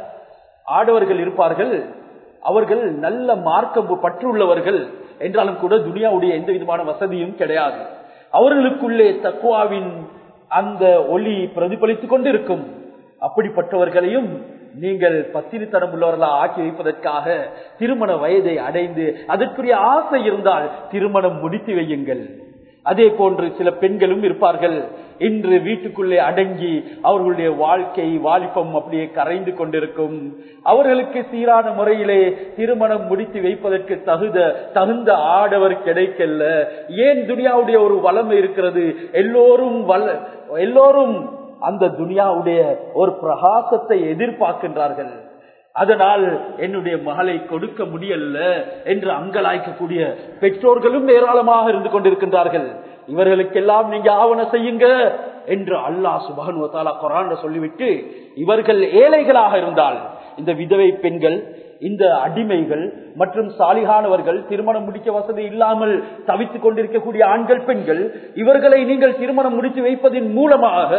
ஆடவர்கள் இருப்பார்கள் அவர்கள் நல்ல மார்க்கம் பற்றுள்ளவர்கள் என்றாலும் கூட துனியாவுடைய எந்த விதமான வசதியும் கிடையாது அவர்களுக்குள்ளே தக்குவாவின் அந்த ஒளி பிரதிபலித்துக் கொண்டிருக்கும் அப்படிப்பட்டவர்களையும் நீங்கள் பத்திரித்தனம் உள்ளவர்களா ஆக்கி வைப்பதற்காக திருமண வயதை அடைந்து அதற்குரிய ஆசை இருந்தால் திருமணம் முடித்து வையுங்கள் அதே போன்று சில பெண்களும் இருப்பார்கள் இன்று வீட்டுக்குள்ளே அடங்கி அவர்களுடைய வாழ்க்கை வாலிபம் அப்படியே கரைந்து கொண்டிருக்கும் அவர்களுக்கு சீரான முறையிலே திருமணம் முடித்து வைப்பதற்கு தகுத தகுந்த ஆடவர் கிடைக்கல ஏன் துனியாவுடைய ஒரு வளமை இருக்கிறது எல்லோரும் வள எல்லோரும் அந்த துனியாவுடைய ஒரு பிரகாசத்தை எதிர்பார்க்கின்றார்கள் அதனால் என்னுடைய மகளை கொடுக்க முடியல என்று அங்கலாய்க்கக்கூடிய பெற்றோர்களும் ஏராளமாக இருந்து கொண்டிருக்கின்றார்கள் இவர்களுக்கெல்லாம் நீங்க ஆவண செய்யுங்க என்று அல்லாஹ் சுபானுவத்தாலா குரான் சொல்லிவிட்டு இவர்கள் ஏழைகளாக இருந்தால் இந்த விதவை பெண்கள் இந்த அடிமைகள் மற்றும் சாலிகானவர்கள் திருமணம் முடிக்க வசதி இல்லாமல் தவித்துக் கொண்டிருக்கக்கூடிய ஆண்கள் பெண்கள் இவர்களை நீங்கள் திருமணம் முடித்து வைப்பதன் மூலமாக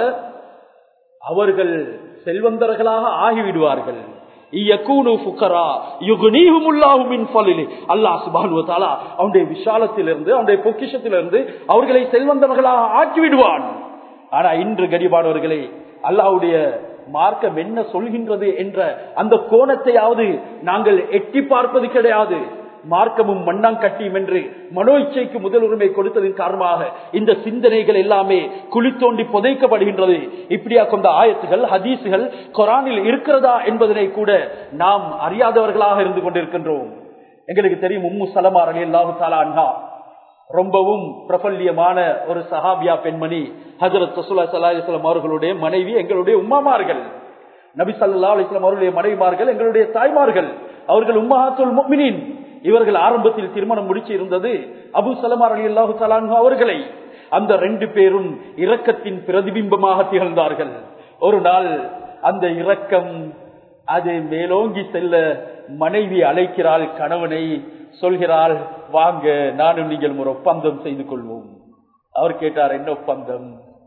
அவர்கள் செல்வந்தர்களாக ஆகிவிடுவார்கள் அவனுடைய விஷாலத்திலிருந்து அவனுடைய பொக்கிஷத்திலிருந்து அவர்களை செல்வந்தவர்களாக ஆக்கிவிடுவான் ஆனா இன்று கரிபானவர்களே அல்லாவுடைய மார்க்கம் என்ன சொல்கின்றது என்ற அந்த கோணத்தையாவது நாங்கள் எட்டி பார்ப்பது கிடையாது மார்க்கமும் மண்ணாங்கட்டியும் என்று மனோ இச்சைக்கு முதல் உரிமை கொடுத்ததன் காரணமாக இந்த சிந்தனைகள் எல்லாமே குழி தோண்டி புதைக்கப்படுகின்றது இப்படியா கொண்ட ஆயத்துகள் ஹதீசுகள் கொரானில் இருக்கிறதா என்பதனை கூட நாம் அறியாதவர்களாக இருந்து கொண்டிருக்கின்றோம் எங்களுக்கு தெரியும் உம்மு சலமார் அலி அல்லாஹு தாலா அண்ணா ரொம்பவும் பிரபல்யமான ஒரு சஹாபியா பெண்மணி ஹசரத் சசுல்லா சல்லாஹம் அவர்களுடைய மனைவி எங்களுடைய உம்மாமார்கள் நபி சல்லா அலிஸ்லாம் அவர்களுடைய மனைவிமார்கள் எங்களுடைய தாய்மார்கள் அவர்கள் உம்மஹாத்துல் முக்மினின் இவர்கள் ஆரம்பத்தில் திருமணம் முடிச்சு இருந்தது அபு சலமார் அலி அல்லாஹு சலான்ஹு அவர்களை அந்த ரெண்டு பேரும் இரக்கத்தின் பிரதிபிம்பமாக திகழ்ந்தார்கள் ஒரு நாள் அந்த இரக்கம் அது மேலோங்கி செல்ல மனைவி அழைக்கிறாள் கணவனை சொல்கிறாள் வாங்க நானும் நீங்கள் ஒரு ஒப்பந்தம் செய்து கொள்வோம் அவர் கேட்டார் என்ன ஒப்பந்தம்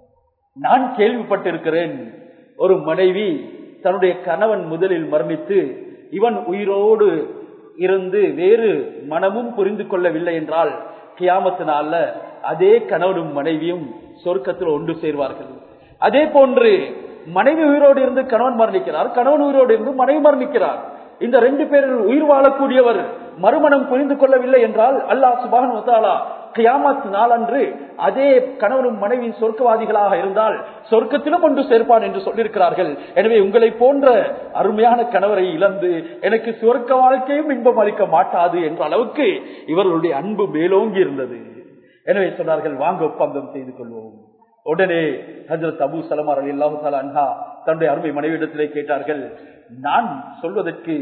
நான் கேள்விப்பட்டிருக்கிறேன் ஒரு மனைவி தன்னுடைய கணவன் முதலில் மரணித்து இவன் உயிரோடு இருந்து வேறு மனமும் புரிந்து கொள்ளவில்லை என்றால் கியாமத்தினால அதே கணவனும் மனைவியும் சொர்க்கத்தில் ஒன்று சேர்வார்கள் அதே போன்று மனைவி உயிரோடு இருந்து கணவன் மரணிக்கிறார் கணவன் உயிரோடு இருந்து மனைவி மரணிக்கிறார் இந்த ரெண்டு பேரில் உயிர் வாழக்கூடியவர் மறுமணம் புரிந்து கொள்ளவில்லை என்றால் அல்லாஹ் சுபான் வத்தாலா கியாமத் நாளன்று அதே கணவனும் மனைவி சொர்க்கவாதிகளாக இருந்தால் சொர்க்கத்திலும் ஒன்று சேர்ப்பான் என்று சொல்லியிருக்கிறார்கள் எனவே உங்களை போன்ற அருமையான கணவரை இழந்து எனக்கு சொர்க்க வாழ்க்கையும் இன்பம் அளிக்க மாட்டாது என்ற அளவுக்கு இவர்களுடைய அன்பு மேலோங்கி இருந்தது எனவே சொன்னார்கள் வாங்க ஒப்பந்தம் செய்து கொள்வோம் உடனே ஹசரத் அபு சலமார் அலி அல்லாஹு அன்ஹா தன்னுடைய அருமை மனைவியிடத்திலே கேட்டார்கள் நான் சொல்வதற்கு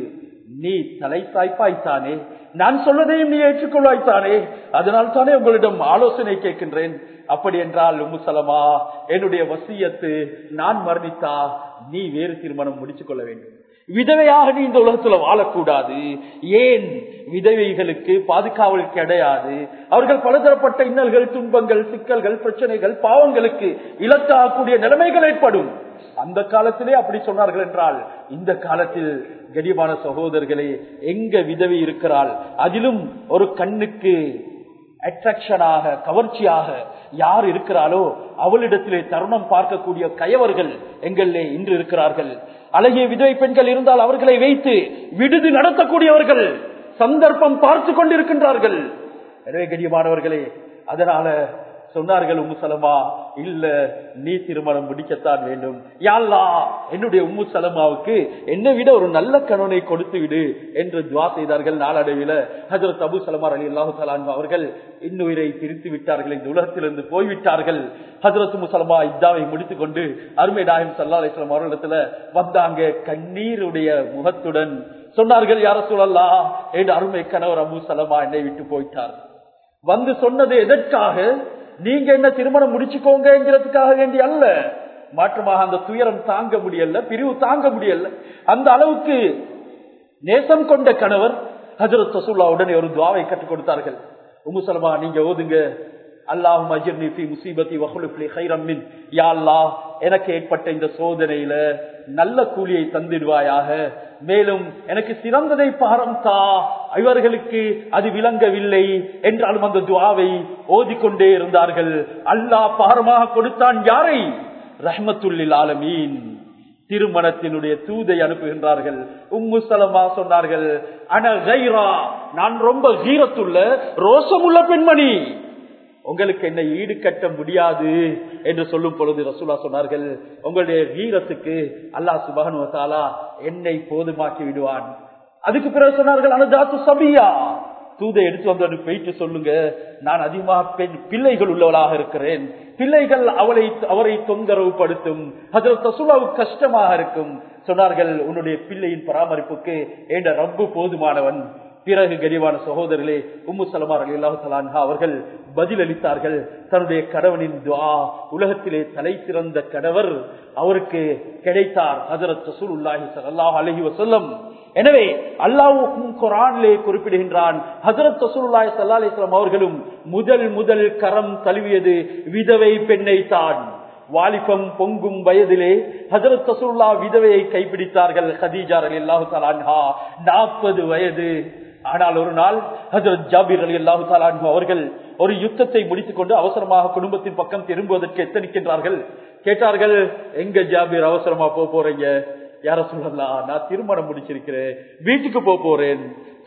நீ தலை சாய்ப்பாய்த்தானே நான் சொல்வதையும் நீ ஏற்றுக்கொள்வாய்த்தானே அதனால் தானே உங்களிடம் ஆலோசனை கேட்கின்றேன் அப்படி என்றால் உம்முசலமா என்னுடைய வசியத்து நான் மரணித்தா நீ வேறு திருமணம் முடித்துக் கொள்ள வேண்டும் விதவையாக நீ இந்த உலகத்துல வாழக்கூடாது ஏன் விதவைகளுக்கு பாதுகாவல் கிடையாது அவர்கள் பலதரப்பட்ட இன்னல்கள் துன்பங்கள் சிக்கல்கள் பிரச்சனைகள் பாவங்களுக்கு இலக்காகக்கூடிய நிலைமைகள் ஏற்படும் அந்த காலத்திலே அப்படி சொன்னார்கள் என்றால் இந்த காலத்தில் கடிமான சகோதரர்களே எங்க விதவை இருக்கிறாள் அதிலும் ஒரு கண்ணுக்கு அட்ராக்ஷனாக கவர்ச்சியாக யார் இருக்கிறாளோ அவளிடத்திலே தருணம் பார்க்கக்கூடிய கயவர்கள் எங்களிலே இன்று இருக்கிறார்கள் அழகிய விதவை பெண்கள் இருந்தால் அவர்களை வைத்து விடுதி நடத்தக்கூடியவர்கள் சந்தர்ப்பம் பார்த்து கொண்டிருக்கின்றார்கள் எனவே கடியமானவர்களே அதனால சொன்னார்கள் உம்மு சலமா இல்ல நீ திருமணம் முடிக்கத்தான் வேண்டும் யாழ்லா என்னுடைய உம்மு சலமாவுக்கு என்னை விட ஒரு நல்ல கணவனை கொடுத்து விடு என்று துவா செய்தார்கள் நாளடைவில் ஹஜரத் அபு சலமார் அலி அல்லாஹு சலான் அவர்கள் இன்னுயிரை பிரித்து விட்டார்கள் இந்த உலகத்திலிருந்து போய்விட்டார்கள் ஹசரத் முசலமா இத்தாவை முடித்துக் கொண்டு அருமை நாயம் சல்லா அலிஸ்லாம் அவர்களிடத்துல வந்தாங்க கண்ணீருடைய முகத்துடன் சொன்னார்கள் யார சொல்லலா என்று அருமை கணவர் அபு சலமா என்னை விட்டு போயிட்டார் வந்து சொன்னது எதற்காக நீங்க என்ன திருமணம் முடிச்சுக்கோங்கிறதுக்காக வேண்டி அல்ல மாற்றமாக அந்த துயரம் தாங்க முடியல பிரிவு தாங்க முடியல அந்த அளவுக்கு நேசம் கொண்ட கணவர் ஹஜரத் ரசூல்லா உடனே ஒரு துவாவை கற்றுக் கொடுத்தார்கள் உமுசலமா நீங்க ஓதுங்க அல்லாஹும் அஜிர்னி ஃபி முசீபத்தி வஹுலுஃப்லி கைரம் மின் யா அல்லாஹ் எனக்கு ஏற்பட்ட இந்த சோதனையில நல்ல கூலியை தந்திடுவாயாக மேலும் எனக்கு சிறந்ததை பாரம் தா இவர்களுக்கு அது விளங்கவில்லை என்றாலும் அந்த துவாவை ஓதிக்கொண்டே இருந்தார்கள் அல்லாஹ் பாரமாக கொடுத்தான் யாரை ரஹ்மத்துல்லில் ஆலமீன் திருமணத்தினுடைய தூதை அனுப்புகின்றார்கள் உம்மு சலமா சொன்னார்கள் அன கைரா நான் ரொம்ப கீரத்துள்ள ரோசமுள்ள பெண்மணி உங்களுக்கு என்னை ஈடு கட்ட முடியாது என்று சொல்லும் பொழுது ரசூலா சொன்னார்கள் உங்களுடைய வீரத்துக்கு அல்லாஹ் சுபகனுவத்தாலா என்னை போதுமாக்கி விடுவான் அதுக்கு பிறகு சொன்னார்கள் அனுதாத்து சபியா தூதை எடுத்து வந்து போயிட்டு சொல்லுங்க நான் அதிகமாக பெண் பிள்ளைகள் உள்ளவளாக இருக்கிறேன் பிள்ளைகள் அவளை அவரை தொந்தரவு படுத்தும் அதில் தசுலாவுக்கு கஷ்டமாக இருக்கும் சொன்னார்கள் உன்னுடைய பிள்ளையின் பராமரிப்புக்கு என்ற ரப்பு போதுமானவன் பிறகு கரிவான சகோதரர்களே உம்மு சலமார் அலி அல்லாஹு அவர்கள் பதிலளித்தார்கள் தன்னுடைய கணவனின் துவா உலகத்திலே தலை சிறந்த கணவர் அவருக்கு கிடைத்தார் ஹசரத் ரசூலுல்லாஹி ஸல்லல்லாஹு அலைஹி வஸல்லம் எனவே அல்லாஹ்வும் குர்ஆனிலே குறிப்பிடுகின்றான் ஹஜரத் ரசூலுல்லாஹி ஸல்லல்லாஹு அலைஹி வஸல்லம் அவர்களும் முதல் முதல் கரம் தழுவியது விதவை பெண்ணை தான் வாலிபம் பொங்கும் வயதிலே ஹஜரத் ரசூல்லா விதவையை கைப்பிடித்தார்கள் ஹதீஜா ரலியல்லாஹு தஆலா அன்ஹா 40 வயது ஆனால் ஒரு நாள் ஹஜரத் ஜாபீர் ரலியல்லாஹு தஆலா அன்ஹு அவர்கள் ஒரு யுத்தத்தை முடித்துக் கொண்டு அவசரமாக குடும்பத்தின் பக்கம் திரும்புவதற்கு எத்தனிக்கின்றார்கள் கேட்டார்கள் எங்க ஜாபீர் அவசரமா போக போறீங்க யார சொல்லலாம் நான் திருமணம் முடிச்சிருக்கிறேன் வீட்டுக்கு போக போறேன்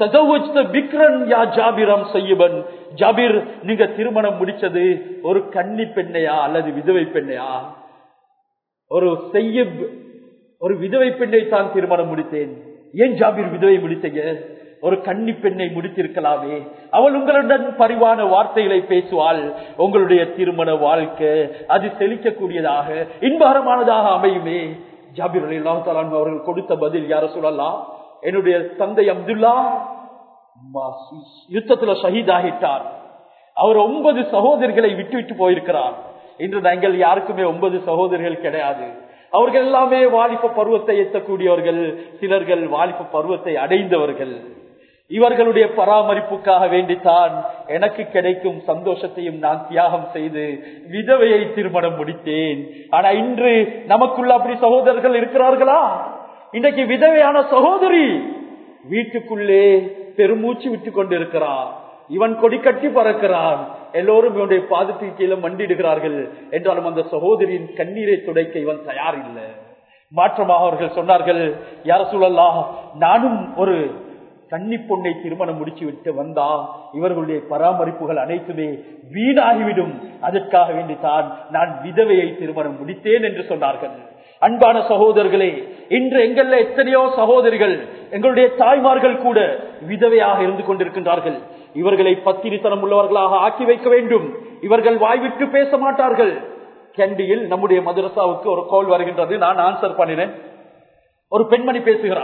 ஜாபீர் நீங்க திருமணம் முடிச்சது ஒரு கன்னி பெண்ணையா அல்லது விதவை பெண்ணையா ஒரு செய்ய ஒரு விதவை பெண்ணை தான் திருமணம் முடித்தேன் ஏன் ஜாபீர் விதவை முடித்தீங்க ஒரு கன்னி பெண்ணை முடித்திருக்கலாமே அவள் உங்களுடன் பரிவான வார்த்தைகளை பேசுவாள் உங்களுடைய திருமண வாழ்க்கை அது செழிக்கக்கூடியதாக இன்பகரமானதாக அமையுமே ஜாபிர் அலி அல்லாஹாலு அவர்கள் கொடுத்த பதில் யார சொல்லலாம் என்னுடைய தந்தை அப்துல்லா யுத்தத்துல ஷஹீதாகிட்டார் அவர் ஒன்பது சகோதரிகளை விட்டு விட்டு போயிருக்கிறார் இன்று நாங்கள் யாருக்குமே ஒன்பது சகோதரிகள் கிடையாது அவர்கள் எல்லாமே வாலிப பருவத்தை எத்தக்கூடியவர்கள் சிலர்கள் வாலிப பருவத்தை அடைந்தவர்கள் இவர்களுடைய பராமரிப்புக்காக வேண்டித்தான் எனக்கு கிடைக்கும் சந்தோஷத்தையும் நான் தியாகம் செய்து விதவையை திருமணம் முடித்தேன் ஆனா இன்று நமக்குள்ள அப்படி சகோதரர்கள் இருக்கிறார்களா இன்றைக்கு விதவையான சகோதரி வீட்டுக்குள்ளே பெருமூச்சு விட்டு கொண்டிருக்கிறார் இவன் கொடி கட்டி பறக்கிறான் எல்லோரும் இவனுடைய பாதத்தின் கீழே மண்டிடுகிறார்கள் என்றாலும் அந்த சகோதரியின் கண்ணீரை துடைக்க இவன் தயார் இல்லை மாற்றமாக அவர்கள் சொன்னார்கள் யார சூழல்லா நானும் ஒரு கன்னி பொண்ணை திருமணம் முடிச்சு விட்டு வந்தா இவர்களுடைய பராமரிப்புகள் அனைத்துமே வீணாகிவிடும் அதற்காக வேண்டித்தான் நான் விதவையை திருமணம் முடித்தேன் என்று சொன்னார்கள் அன்பான சகோதரர்களே இன்று எங்கள்ல எத்தனையோ சகோதரிகள் எங்களுடைய தாய்மார்கள் கூட விதவையாக இருந்து கொண்டிருக்கின்றார்கள் இவர்களை பத்திரித்தனம் உள்ளவர்களாக ஆக்கி வைக்க வேண்டும் இவர்கள் வாய்விட்டு பேச மாட்டார்கள் கேண்டியில் நம்முடைய மதரசாவுக்கு ஒரு கோல் வருகின்றது நான் ஆன்சர் பண்ணினேன் ஒரு பெண்மணி பேசுகிறாள்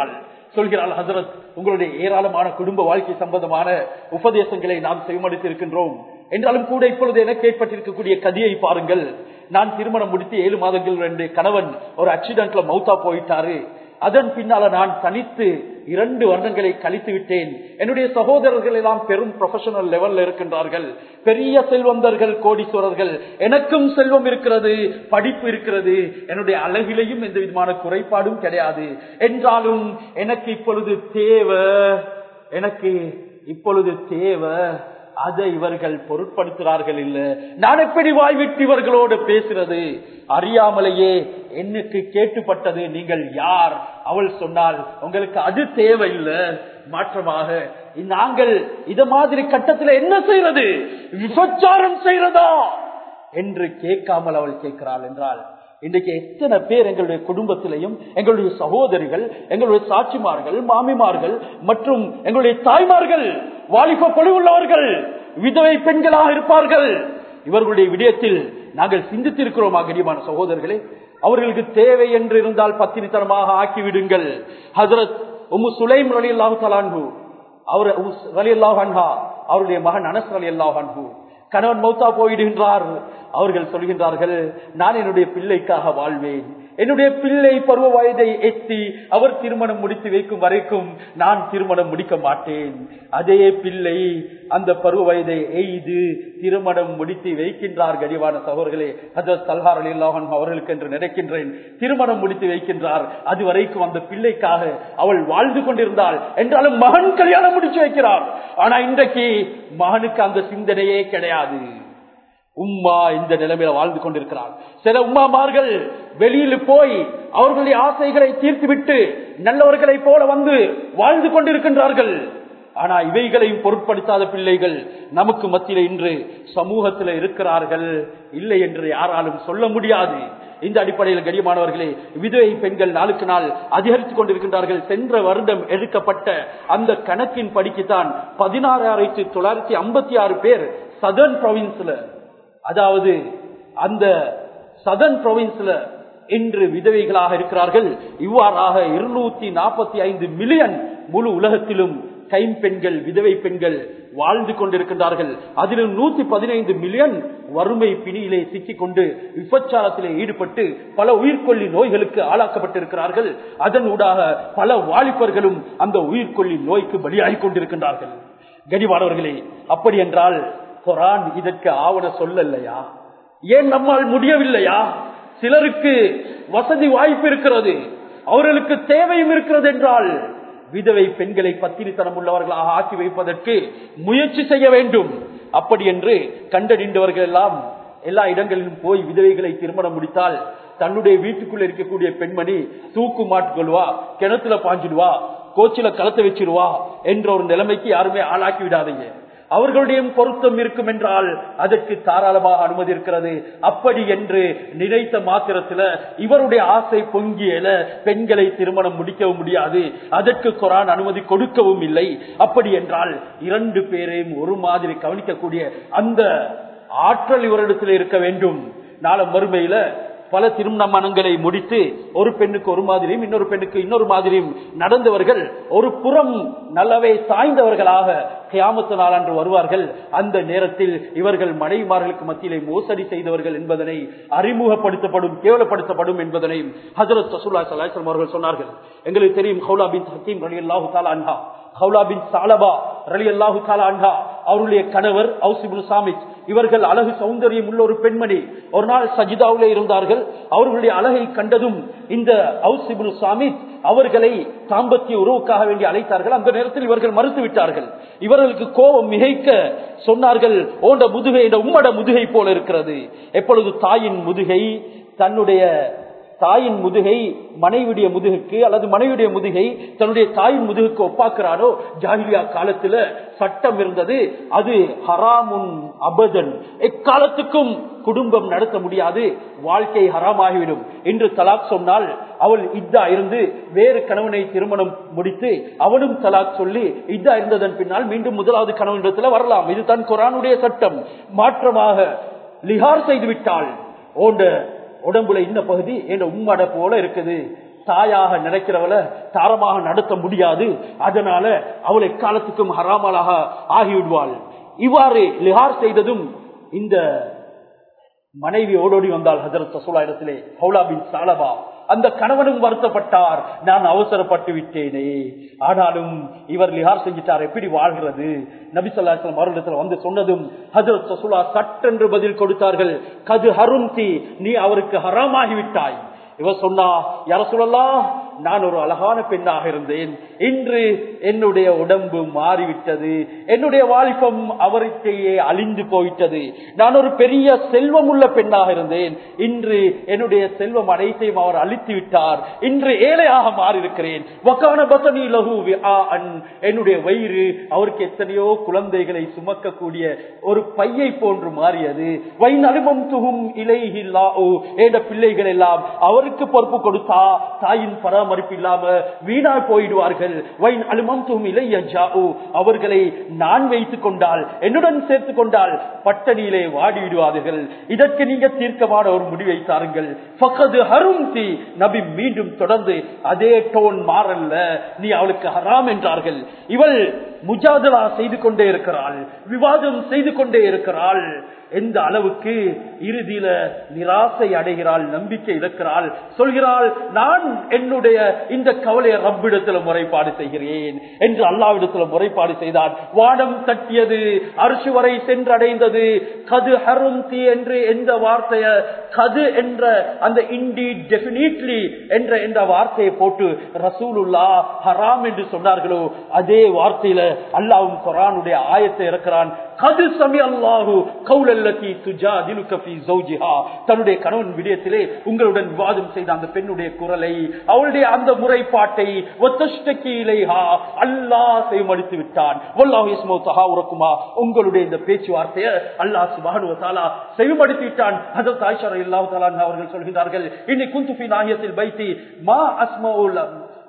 சொல்கிறாள் ஹசரத் உங்களுடைய ஏராளமான குடும்ப வாழ்க்கை சம்பந்தமான உபதேசங்களை நாம் செவிமடித்திருக்கின்றோம் என்றாலும் கூட இப்பொழுது எனக்கு ஏற்பட்டிருக்கக்கூடிய கதியை பாருங்கள் நான் திருமணம் முடித்து ஏழு மாதங்கள் ரெண்டு கணவன் ஒரு ஆக்சிடென்ட்ல மௌத்தா போயிட்டாரு அதன் பின்னால நான் தனித்து இரண்டு வருடங்களை கழித்து விட்டேன் என்னுடைய சகோதரர்கள் எல்லாம் பெரும் ப்ரொஃபஷனல் லெவல்ல இருக்கின்றார்கள் பெரிய செல்வந்தர்கள் கோடீஸ்வரர்கள் எனக்கும் செல்வம் இருக்கிறது படிப்பு இருக்கிறது என்னுடைய அழகிலையும் எந்த விதமான குறைபாடும் கிடையாது என்றாலும் எனக்கு இப்பொழுது தேவை எனக்கு இப்பொழுது தேவை அதை இவர்கள் பொருட்படுத்துகிறார்கள் இல்ல நான் எப்படி வாய்விட்டு இவர்களோடு பேசுறது அறியாமலேயே என்னக்கு கேட்டுப்பட்டது நீங்கள் யார் அவள் சொன்னால் உங்களுக்கு அது தேவையில்லை மாற்றமாக நாங்கள் இத மாதிரி கட்டத்தில் என்ன செய்யறது விபச்சாரம் செய்யறதா என்று கேட்காமல் அவள் கேட்கிறாள் என்றால் இன்றைக்கு எத்தனை பேர் எங்களுடைய குடும்பத்திலையும் எங்களுடைய சகோதரிகள் எங்களுடைய சாட்சிமார்கள் மாமிமார்கள் மற்றும் எங்களுடைய தாய்மார்கள் வாலிப பொலிவுள்ளவர்கள் விதவை பெண்களாக இருப்பார்கள் இவர்களுடைய விடயத்தில் நாங்கள் சிந்தித்திருக்கிறோமா கனியமான சகோதரர்களே அவர்களுக்கு தேவை என்று இருந்தால் பத்தினித்தனமாக ஆக்கிவிடுங்கள் ஹசரத் உமு சுலைம் ரலி அல்லாஹு தலான்ஹு அவர் ரலி அல்லாஹ் அவருடைய மகன் அனஸ் ரலி அல்லாஹ் கணவன் மௌத்தா போயிடுகின்றார் அவர்கள் சொல்கின்றார்கள் நான் என்னுடைய பிள்ளைக்காக வாழ்வேன் என்னுடைய பிள்ளை பருவ வயதை எத்தி அவர் திருமணம் முடித்து வைக்கும் வரைக்கும் நான் திருமணம் முடிக்க மாட்டேன் அதே பிள்ளை அந்த பருவ வயதை எய்து திருமணம் முடித்து வைக்கின்றார் கடிவான சகோதரர்களே ஹசரத் சல்ஹார் அலி அல்லாஹன் அவர்களுக்கு என்று நினைக்கின்றேன் திருமணம் முடித்து வைக்கின்றார் அது வரைக்கும் அந்த பிள்ளைக்காக அவள் வாழ்ந்து கொண்டிருந்தாள் என்றாலும் மகன் கல்யாணம் முடிச்சு வைக்கிறார் ஆனா இன்றைக்கு மகனுக்கு அந்த சிந்தனையே கிடையாது உம்மா இந்த நிலைமையில வாழ்ந்து கொண்டிருக்கிறார் சில உம்மாமார்கள் வெளியில் போய் அவர்களுடைய ஆசைகளை தீர்த்துவிட்டு நல்லவர்களை போல வந்து வாழ்ந்து கொண்டிருக்கின்றார்கள் ஆனா இவைகளையும் பொருட்படுத்தாத பிள்ளைகள் நமக்கு மத்தியில இன்று சமூகத்தில் இருக்கிறார்கள் இல்லை என்று யாராலும் சொல்ல முடியாது இந்த அடிப்படையில் கடியமானவர்களே விதவை பெண்கள் நாளுக்கு நாள் அதிகரித்துக் கொண்டிருக்கின்றார்கள் சென்ற வருடம் எடுக்கப்பட்ட அந்த கணக்கின் படிக்குத்தான் பதினாறாயிரத்தி தொள்ளாயிரத்தி ஐம்பத்தி ஆறு பேர் சதர்ன் ப்ரொவின்ஸ்ல அதாவது அந்த சதன் ப்ரொவின்ஸ்ல இன்று விதவைகளாக இருக்கிறார்கள் இவ்வாறாக இருநூத்தி நாற்பத்தி ஐந்து மில்லியன் முழு உலகத்திலும் கைம்பெண்கள் விதவை பெண்கள் வாழ்ந்து கொண்டிருக்கின்றார்கள் அதிலும் நூத்தி பதினைந்து மில்லியன் வறுமை பிணியிலே சிக்கிக் கொண்டு விபச்சாரத்திலே ஈடுபட்டு பல உயிர்கொல்லி நோய்களுக்கு ஆளாக்கப்பட்டிருக்கிறார்கள் அதன் ஊடாக பல வாலிபர்களும் அந்த உயிர்கொல்லி நோய்க்கு பலியாகிக் கொண்டிருக்கின்றார்கள் கனிவானவர்களே அப்படி என்றால் குரான் இதற்கு ஆவண சொல்லலையா ஏன் நம்மால் முடியவில்லையா சிலருக்கு வசதி வாய்ப்பு இருக்கிறது அவர்களுக்கு தேவையும் இருக்கிறது என்றால் விதவை பெண்களை பத்திரித்தனம் உள்ளவர்களாக ஆக்கி வைப்பதற்கு முயற்சி செய்ய வேண்டும் அப்படி என்று கண்டறிந்தவர்கள் எல்லாம் எல்லா இடங்களிலும் போய் விதவைகளை திருமணம் முடித்தால் தன்னுடைய வீட்டுக்குள்ள இருக்கக்கூடிய பெண்மணி தூக்கு மாட்டுக்கொள்வா கிணத்துல பாஞ்சிடுவா கோச்சில கலத்த வச்சிருவா என்ற ஒரு நிலைமைக்கு யாருமே ஆளாக்கி விடாதீங்க அவர்களுடைய பொருத்தம் இருக்கும் என்றால் அதற்கு தாராளமாக அனுமதி இருக்கிறது அப்படி என்று நினைத்த மாத்திரத்துல இவருடைய ஆசை பொங்கியல பெண்களை திருமணம் முடிக்கவும் முடியாது அதற்கு குரான் அனுமதி கொடுக்கவும் இல்லை அப்படி என்றால் இரண்டு பேரையும் ஒரு மாதிரி கவனிக்கக்கூடிய அந்த ஆற்றல் இவரிடத்தில் இருக்க வேண்டும் நாளை மறுமையில பல திருமணங்களை முடித்து ஒரு பெண்ணுக்கு ஒரு மாதிரியும் இன்னொரு பெண்ணுக்கு இன்னொரு மாதிரியும் நடந்தவர்கள் ஒரு புறம் நல்லவே சாய்ந்தவர்களாக கியாமத்து நாளன்று வருவார்கள் அந்த நேரத்தில் இவர்கள் மனைவிமார்களுக்கு மத்தியிலே மோசடி செய்தவர்கள் என்பதனை அறிமுகப்படுத்தப்படும் கேவலப்படுத்தப்படும் என்பதனையும் ஹசரத் சசுல்லா சலாஹம் அவர்கள் சொன்னார்கள் எங்களுக்கு தெரியும் ஹவுலா பின் ஹக்கீம் ரலி அல்லாஹு தாலா அன்ஹா ஹவுலா பின் சாலபா ரலி அல்லாஹு தாலா அன்ஹா அவருடைய கணவர் அவுசிபுல் சாமித் இவர்கள் அழகு சௌந்தரியம் உள்ள ஒரு பெண்மணி ஒரு நாள் சஜிதாவிலே இருந்தார்கள் அவர்களுடைய அழகை கண்டதும் இந்த அவுசிபுல் சாமித் அவர்களை தாம்பத்திய உறவுக்காக வேண்டி அழைத்தார்கள் அந்த நேரத்தில் இவர்கள் மறுத்து விட்டார்கள் இவர்களுக்கு கோபம் மிகைக்க சொன்னார்கள் ஓண்ட முதுகை இந்த உம்மட முதுகை போல இருக்கிறது எப்பொழுது தாயின் முதுகை தன்னுடைய தாயின் முதுகை மனைவிடைய முதுகுக்கு அல்லது மனைவியுடைய முதுகை தன்னுடைய தாயின் முதுகுக்கு ஒப்பாக்குறானோ ஜாகிலியா காலத்துல சட்டம் இருந்தது அது ஹராமுன் அபதன் எக்காலத்துக்கும் குடும்பம் நடத்த முடியாது வாழ்க்கை ஹராமாகிவிடும் என்று தலாக் சொன்னால் அவள் இத்தா இருந்து வேறு கணவனை திருமணம் முடித்து அவனும் தலாக் சொல்லி இத்தா இருந்ததன் பின்னால் மீண்டும் முதலாவது கணவனிடத்துல வரலாம் இதுதான் குரானுடைய சட்டம் மாற்றமாக லிஹார் செய்து விட்டாள் ஓண்ட உடம்புல இந்த பகுதி என் உம்மட போல இருக்குது தாயாக நினைக்கிறவள தாரமாக நடத்த முடியாது அதனால அவளை காலத்துக்கும் ஹராமலாக ஆகிவிடுவாள் இவ்வாறு லிஹார் செய்ததும் இந்த மனைவி ஓடோடி வந்தால் ஹசரத் ரசூலா இடத்திலே ஹவுலா பின் சாலபா அந்த கணவனும் வருத்தப்பட்டார் நான் அவசரப்பட்டு விட்டேனே ஆனாலும் இவர் லிஹார் செஞ்சிட்டார் எப்படி வாழ்கிறது நபிசல்லாஸ்லாம் அவர்களிடத்தில் வந்து சொன்னதும் ஹசரத் ரசூலா சட்டென்று பதில் கொடுத்தார்கள் கது ஹருந்தி நீ அவருக்கு ஹராமாகிவிட்டாய் இவர் சொன்னா யார சொல்லலாம் நான் ஒரு அழகான பெண்ணாக இருந்தேன் இன்று என்னுடைய உடம்பு மாறிவிட்டது என்னுடைய வாலிபம் அவருக்கையே அழிந்து போயிட்டது நான் ஒரு பெரிய செல்வம் உள்ள பெண்ணாக இருந்தேன் இன்று என்னுடைய செல்வம் அனைத்தையும் அவர் அழித்து விட்டார் இன்று ஏழையாக மாறியிருக்கிறேன் வக்கான பசனி லகு என்னுடைய வயிறு அவருக்கு எத்தனையோ குழந்தைகளை சுமக்கக்கூடிய ஒரு பையை போன்று மாறியது வைன் அலுமம் துகும் இலைகில்லா ஏட பிள்ளைகள் எல்லாம் அவருக்கு பொறுப்பு கொடுத்தா தாயின் பராமரிப்பு இல்லாம வீணா போயிடுவார்கள் வைன் அலுமம் துகும் இலையாவு அவர்களை நான் வைத்துக் கொண்டால் என்னுடன் சேர்த்துக் கொண்டால் பட்டணியிலே வாடி விடுவார்கள் இதற்கு நீங்க தீர்க்கமான ஒரு முடிவை தாருங்கள் பக்கது ஹரும் தி நபி மீண்டும் தொடர்ந்து அதே டோன் மாறல்ல நீ அவளுக்கு ஹராம் என்றார்கள் இவள் முஜாதலா செய்து கொண்டே இருக்கிறாள் விவாதம் செய்து கொண்டே இருக்கிறாள் எந்த அளவுக்கு இறுதியில நிராசை அடைகிறாள் நம்பிக்கை இழக்கிறாள் சொல்கிறாள் நான் என்னுடைய இந்த கவலையை ரப்பிடத்துல முறைப்பாடு செய்கிறேன் என்று அல்லாவிடத்துல முறைப்பாடு செய்தான் வானம் தட்டியது அரிசி வரை சென்றடைந்தது கது ஹருந்தி என்று எந்த வார்த்தைய கது என்ற அந்த இண்டி டெபினிட்லி என்ற என்ற வார்த்தையை போட்டு ரசூலுல்லா ஹராம் என்று சொன்னார்களோ அதே வார்த்தையில அல்லாவும் குரானுடைய ஆயத்தை இருக்கிறான் கது சமி அல்லாஹு கவுலல்லதி துஜா திலுகபி ஜௌஜிஹா தன்னுடைய கணவன் விடயத்திலே உங்களுடன் விவாதம் செய்த அந்த பெண்ணுடைய குரலை அவளுடைய அந்த முறைப்பாட்டை ஒத்தஷ்டக்கி இலைஹா அல்லாஹ் செய்மடித்து விட்டான் வல்லாஹு இஸ்மோ தஹா உரக்குமா உங்களுடைய இந்த பேச்சுவார்த்தையை அல்லாஹ் சுபானு தாலா செவிமடுத்தி விட்டான் ஹஜரத் ஆயிஷா ரலியல்லாஹு தஆலா அவர்கள் சொல்கிறார்கள் இன்னி குந்து ஃபீ நாஹியத்தில் பைத்தி மா அஸ்மவுல்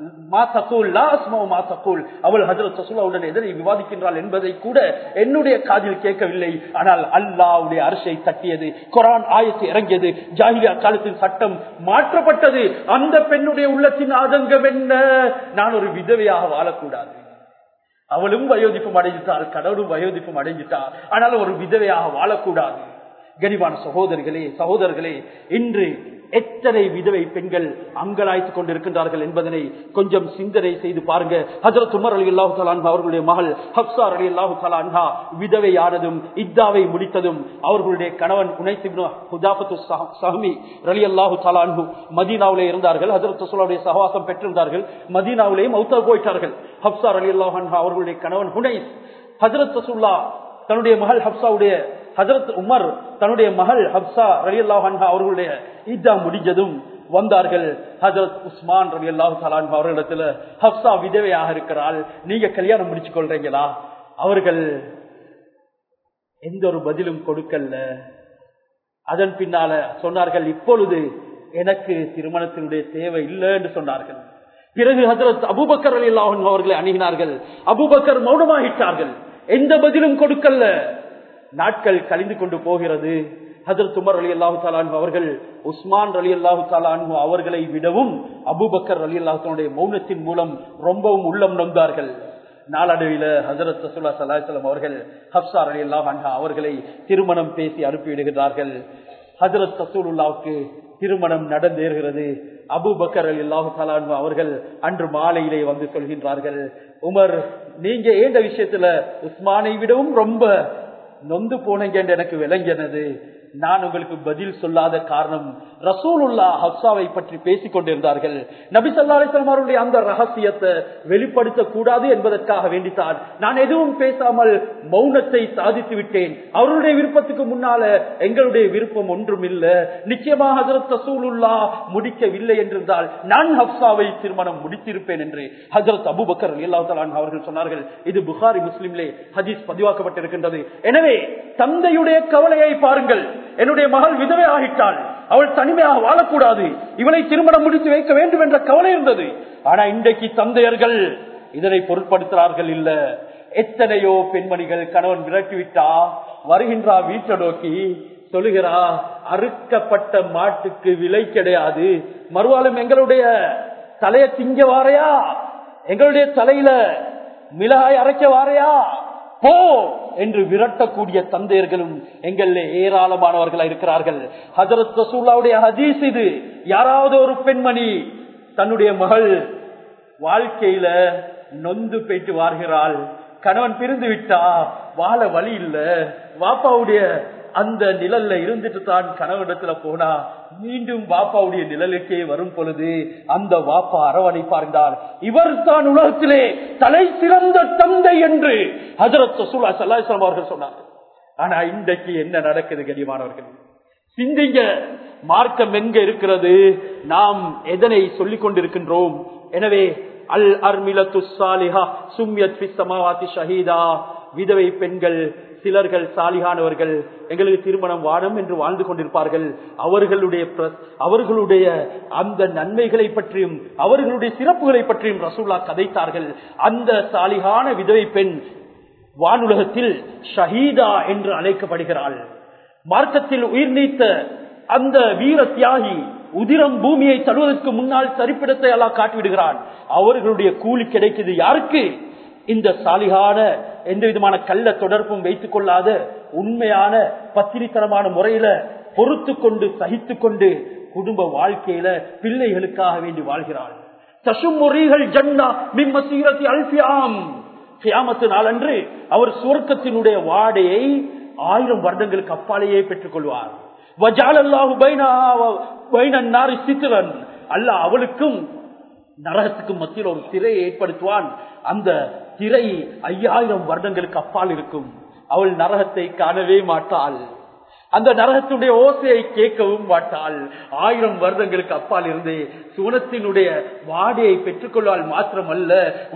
அவள் ஹசரத் சசுலாவுடன் எதனை விவாதிக்கின்றாள் என்பதை கூட என்னுடைய காதில் கேட்கவில்லை ஆனால் அல்லாவுடைய அரசை தட்டியது குரான் ஆயத்து இறங்கியது ஜாகிலியா காலத்தின் சட்டம் மாற்றப்பட்டது அந்த பெண்ணுடைய உள்ளத்தின் ஆதங்கம் என்ன நான் ஒரு விதவையாக வாழக்கூடாது அவளும் வயோதிப்பம் அடைஞ்சிட்டாள் கடவுளும் வயோதிப்பம் அடைஞ்சிட்டாள் ஆனால் ஒரு விதவையாக வாழக்கூடாது கனிவான சகோதரிகளே சகோதரர்களே இன்று எத்தனை விதவை பெண்கள் அங்கலாய்த்துக் கொண்டிருக்கின்றார்கள் என்பதனை கொஞ்சம் சிந்தனை செய்து பாருங்க ஹசரத் உமர் அலி அல்லாஹு தலான் அவர்களுடைய மகள் ஹப்சார் அலி அல்லாஹு தலான்ஹா விதவையானதும் இத்தாவை முடித்ததும் அவர்களுடைய கணவன் உனைத்து ஹுதாபத்து சஹமி ரலி அல்லாஹு தலான்ஹு மதீனாவிலே இருந்தார்கள் ஹசரத் சுல்லாவுடைய சகவாசம் பெற்றிருந்தார்கள் மதீனாவிலே மௌத்தா போயிட்டார்கள் ஹப்சார் அலி அல்லாஹ் அவர்களுடைய கணவன் ஹுனைஸ் ஹசரத் சுல்லா தன்னுடைய மகள் ஹப்சாவுடைய ஹசரத் உமர் தன்னுடைய மகள் ஹப்சா ரலி அல்லாஹ் அவர்களுடைய ஈத்தா முடிஞ்சதும் வந்தார்கள் ஹசரத் உஸ்மான் ரவி அல்லாஹு சலான் அவர்களிடத்துல ஹப்சா விதவையாக இருக்கிறாள் நீங்க கல்யாணம் முடிச்சு கொள்றீங்களா அவர்கள் எந்த ஒரு பதிலும் கொடுக்கல அதன் பின்னால சொன்னார்கள் இப்பொழுது எனக்கு திருமணத்தினுடைய தேவை இல்லை என்று சொன்னார்கள் பிறகு ஹசரத் அபுபக்கர் அலி அல்லாஹன் அவர்களை அணுகினார்கள் அபுபக்கர் மௌனமாகிட்டார்கள் எந்த பதிலும் கொடுக்கல நாட்கள் கழிந்து கொண்டு போகிறது ஹசரத் உமர் அலி அல்லாஹு தாலான் அவர்கள் உஸ்மான் அலி அல்லாஹு தாலான் அவர்களை விடவும் அபுபக்கர் அலி அல்லாஹனுடைய மௌனத்தின் மூலம் ரொம்பவும் உள்ளம் நொந்தார்கள் நாளடைவில ஹசரத் ரசூல்லா சல்லாஹலம் அவர்கள் ஹப்சார் அலி அல்லாஹ் அவர்களை திருமணம் பேசி அனுப்பிவிடுகிறார்கள் ஹசரத் ரசூலுல்லாவுக்கு திருமணம் நடந்தேறுகிறது அபுபக்கர் அலி அல்லாஹு தாலான் அவர்கள் அன்று மாலையிலே வந்து சொல்கின்றார்கள் உமர் நீங்க ஏந்த விஷயத்துல உஸ்மானை விடவும் ரொம்ப நொந்து போனீங்க என்று எனக்கு விளங்கினது நான் உங்களுக்கு பதில் சொல்லாத காரணம் ரசூலுல்லா ஹப்சாவை பற்றி பேசிக் கொண்டிருந்தார்கள் நபி சொல்லா அலிஸ்லாம் அவருடைய அந்த ரகசியத்தை வெளிப்படுத்த கூடாது என்பதற்காக வேண்டித்தான் நான் எதுவும் பேசாமல் மௌனத்தை சாதித்து விட்டேன் அவருடைய விருப்பத்துக்கு முன்னால எங்களுடைய விருப்பம் ஒன்றும் இல்லை நிச்சயமாக ஹசரத் ரசூலுல்லா முடிக்கவில்லை என்றிருந்தால் நான் ஹப்சாவை திருமணம் முடித்திருப்பேன் என்று ஹசரத் அபுபக்கர் அல்லா தலான் அவர்கள் சொன்னார்கள் இது புகாரி முஸ்லிம்லே ஹதீஸ் பதிவாக்கப்பட்டிருக்கின்றது எனவே தந்தையுடைய கவலையை பாருங்கள் என்னுடைய மகள் விதவை ஆகிட்டாள் அவள் தனிமையாக வாழக்கூடாது இவளை திருமணம் முடித்து வைக்க வேண்டும் என்ற கவலை இருந்தது ஆனா இன்றைக்கு தந்தையர்கள் இதனை பொருட்படுத்துகிறார்கள் இல்ல எத்தனையோ பெண்மணிகள் கணவன் விரட்டிவிட்டா வருகின்றா வீட்டை நோக்கி சொல்லுகிறா அறுக்கப்பட்ட மாட்டுக்கு விலை கிடையாது மறுவாலும் எங்களுடைய தலைய திங்க வாரையா எங்களுடைய தலையில மிளகாய் அரைக்க வாரையா போ என்று விரட்டக்கூடிய தந்தையர்களும் எங்கள் ஏராளமானவர்களா இருக்கிறார்கள் ஹசரத் ரசூல்லாவுடைய ஹதீஸ் இது யாராவது ஒரு பெண்மணி தன்னுடைய மகள் வாழ்க்கையில நொந்து போயிட்டு வாழ்கிறாள் கணவன் பிரிந்து விட்டா வாழ வழி இல்ல வாப்பாவுடைய அந்த நிழல்ல இருந்துட்டு தான் கணவனிடத்துல போனா மீண்டும் வாப்பாவுடைய நிழலுக்கே வரும் பொழுது அந்த வாப்பா அரவணைப்பார்ந்தால் இவர் தான் உலகத்திலே தலை சிறந்த தந்தை என்று ஹசரத் சசூலா சல்லாஸ்லாம் அவர்கள் சொன்னார்கள் ஆனா இன்றைக்கு என்ன நடக்குது கனிமானவர்கள் சிந்திங்க மார்க்கம் எங்க இருக்கிறது நாம் எதனை சொல்லிக் கொண்டிருக்கின்றோம் எனவே அல் அர்மிலத்து சாலிஹா சும்யத் சமாவாத்தி ஷஹீதா விதவை பெண்கள் சிலர்கள் சாலிகானவர்கள் எங்களுக்கு திருமணம் வானம் என்று வாழ்ந்து கொண்டிருப்பார்கள் அவர்களுடைய அவர்களுடைய அந்த நன்மைகளை பற்றியும் அவர்களுடைய சிறப்புகளை பற்றியும் ரசூல்லா கதைத்தார்கள் அந்த சாலிகான விதவை பெண் வானுலகத்தில் ஷஹீதா என்று அழைக்கப்படுகிறாள் மார்க்கத்தில் உயிர் நீத்த அந்த வீர தியாகி உதிரம் பூமியை தழுவதற்கு முன்னால் சரிப்பிடத்தை எல்லாம் காட்டிவிடுகிறான் அவர்களுடைய கூலி கிடைக்குது யாருக்கு இந்த சாலிகான எந்த விதமான கள்ள தொடர்பும் வைத்துக் கொள்ளாத உண்மையான பத்திரித்தனமான முறையில பொறுத்து கொண்டு சகித்து கொண்டு குடும்ப வாழ்க்கையில பிள்ளைகளுக்காக வேண்டி வாழ்கிறாள் தசுமுறைகள் ஜன்னா மிம்ம சீரத்தி அல்பியாம் கியாமத்து நாளன்று அவர் சுவர்க்கத்தினுடைய வாடையை ஆயிரம் வருடங்களுக்கு அப்பாலேயே பெற்றுக் கொள்வார் அல்ல அவளுக்கும் நரகத்துக்கும் மத்தியில் ஒரு திரையை ஏற்படுத்துவான் அந்த திரை ஐயாயிரம் வருடங்களுக்கு அப்பால் இருக்கும் அவள் நரகத்தை காணவே மாட்டாள் அந்த நரகத்துடைய ஓசையை கேட்கவும் மாட்டாள் ஆயிரம் வருடங்களுக்கு அப்பால் இருந்து சுவனத்தினுடைய வாடையை பெற்றுக்கொள்வாள் மாத்திரமல்ல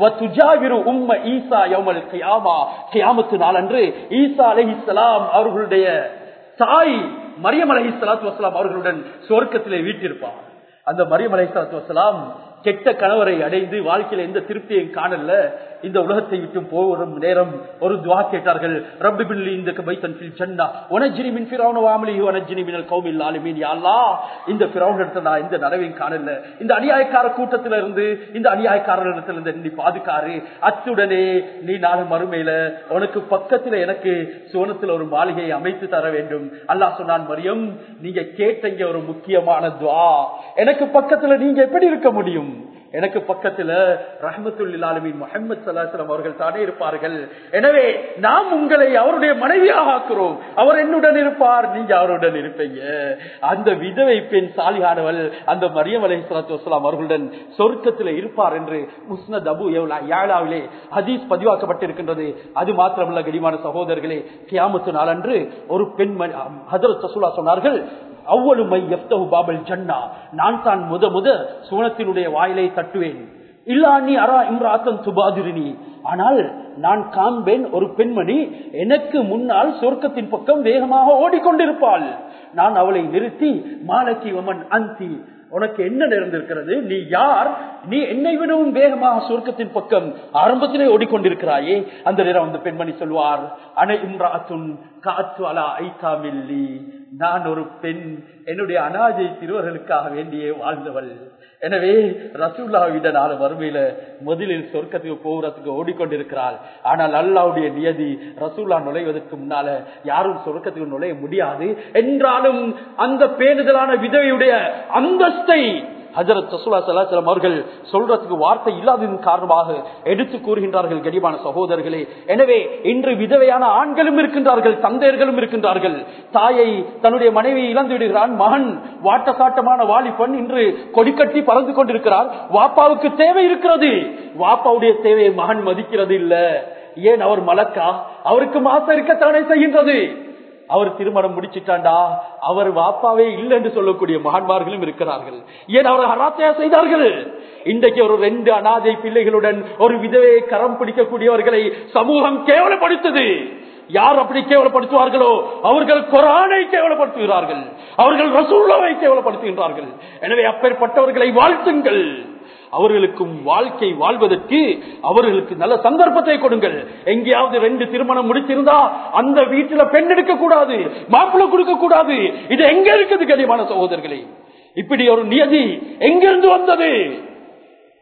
உம்ம ஈசா யமல் கியாமா கியாமத்து நாளன்று ஈசா அலை இஸ்லாம் அவர்களுடைய தாய் மரியம் அலஹி சலாத்து வசலாம் அவர்களுடன் சொர்க்கத்திலே வீட்டிருப்பார் அந்த மரியம் அலஹி சலாத்து வசலாம் கெட்ட கணவரை அடைந்து வாழ்க்கையில எந்த திருப்தியையும் காணல இந்த உலகத்தை விட்டு போகும் நேரம் ஒரு துவா கேட்டார்கள் ரப்பி பில்லி இந்த பைத்தன் ஃபில் ஜன்னா உனஜினி மின் ஃபிரௌன வாமலி உனஜினி மினல் கௌமில் ஆலிமீன் யா அல்லாஹ் இந்த ஃபிரௌன் இடத்துல நான் இந்த நடவையும் காணல இந்த அநியாயக்கார கூட்டத்தில இருந்து இந்த அநியாயக்காரர்களிடத்துல இருந்து நீ பாதுகாரு அத்துடனே நீ நாளை மறுமையில உனக்கு பக்கத்துல எனக்கு சுவனத்துல ஒரு மாளிகையை அமைத்து தர வேண்டும் அல்லாஹ் சொன்னான் மரியம் நீங்க கேட்டீங்க ஒரு முக்கியமான துவா எனக்கு பக்கத்துல நீங்க எப்படி இருக்க முடியும் எனக்கு பக்கத்துல ரஹமத்துல்லாலுமின் முகமது சல்லாஸ்லாம் அவர்கள் தானே இருப்பார்கள் எனவே நாம் உங்களை அவருடைய மனைவியாக ஆக்குறோம் அவர் என்னுடன் இருப்பார் நீங்க அவருடன் இருப்பீங்க அந்த விதவை பெண் சாலியானவள் அந்த மரியம் அலை சலாத்து வலாம் அவர்களுடன் சொர்க்கத்தில் இருப்பார் என்று முஸ்னத் அபு யாழாவிலே ஹதீஸ் பதிவாக்கப்பட்டிருக்கின்றது அது மாத்திரமல்ல கடிமான சகோதரர்களே கியாமத்து நாளன்று ஒரு பெண் ஹதரத் சசுலா சொன்னார்கள் அவ்வளவு எப்தகு பாபல் ஜன்னா நான் தான் முத முத சுவனத்தினுடைய வாயிலை தட்டுவேன் இல்லா நீ அரா இம்ராத்தன் சுபாதிரினி ஆனால் நான் காண்பேன் ஒரு பெண்மணி எனக்கு முன்னால் சொர்க்கத்தின் பக்கம் வேகமாக ஓடிக்கொண்டிருப்பாள் நான் அவளை நிறுத்தி மாலக்கி வமன் அந்தி உனக்கு என்ன நேர்ந்திருக்கிறது நீ யார் நீ என்னை விடவும் வேகமாக சொர்க்கத்தின் பக்கம் ஆரம்பத்திலே ஓடிக்கொண்டிருக்கிறாயே அந்த நேரம் அந்த பெண்மணி சொல்வார் அனை இம்ராத்துன் காத்து அலா ஐத்தாமில்லி நான் ஒரு பெண் என்னுடைய அனாதை சிறுவர்களுக்காக வேண்டியே வாழ்ந்தவள் எனவே ரசூல்லாவிட நாள் வறுமையில முதலில் சொர்க்கத்துக்கு போகிறதுக்கு ஓடிக்கொண்டிருக்கிறாள் ஆனால் அல்லாவுடைய நியதி ரசூல்லா நுழைவதற்கு முன்னால யாரும் சொர்க்கத்துக்கு நுழைய முடியாது என்றாலும் அந்த பேணுதலான விதவையுடைய அந்தஸ்தை ஹஜரத் சசுலா சலாசலம் அவர்கள் சொல்றதுக்கு வார்த்தை இல்லாததன் காரணமாக எடுத்து கூறுகின்றார்கள் கடிமான சகோதரர்களே எனவே இன்று விதவையான ஆண்களும் இருக்கின்றார்கள் தந்தையர்களும் இருக்கின்றார்கள் தாயை தன்னுடைய மனைவியை இழந்து விடுகிறான் மகன் வாட்டசாட்டமான வாலிபன் இன்று கொடிக்கட்டி பறந்து கொண்டிருக்கிறார் வாப்பாவுக்கு தேவை இருக்கிறது வாப்பாவுடைய தேவையை மகன் மதிக்கிறது இல்ல ஏன் அவர் மலக்கா அவருக்கு மாசம் இருக்கத்தானே செய்கின்றது அவர் திருமணம் முடிச்சிட்டாண்டா அவர் வாப்பாவே இல்லை என்று சொல்லக்கூடிய மகான்மார்களும் இருக்கிறார்கள் ஏன் அவர் ஹராத்தையா செய்தார்கள் இன்றைக்கு ஒரு ரெண்டு அனாதை பிள்ளைகளுடன் ஒரு விதவையை கரம் பிடிக்கக்கூடியவர்களை சமூகம் கேவலப்படுத்தது யார் அப்படி கேவலப்படுத்துவார்களோ அவர்கள் கொரானை கேவலப்படுத்துகிறார்கள் அவர்கள் ரசூல்லாவை கேவலப்படுத்துகின்றார்கள் எனவே அப்பேற்பட்டவர்களை வாழ்த்துங்கள் அவர்களுக்கும் வாழ்க்கை வாழ்வதற்கு அவர்களுக்கு நல்ல சந்தர்ப்பத்தை கொடுங்கள் எங்கேயாவது ரெண்டு திருமணம் முடிச்சிருந்தா அந்த வீட்டுல பெண் எடுக்க கூடாது மாப்பிள்ளை கொடுக்க கூடாது இது எங்க இருக்குது கனிமான சகோதரர்களே இப்படி ஒரு நியதி எங்கிருந்து வந்தது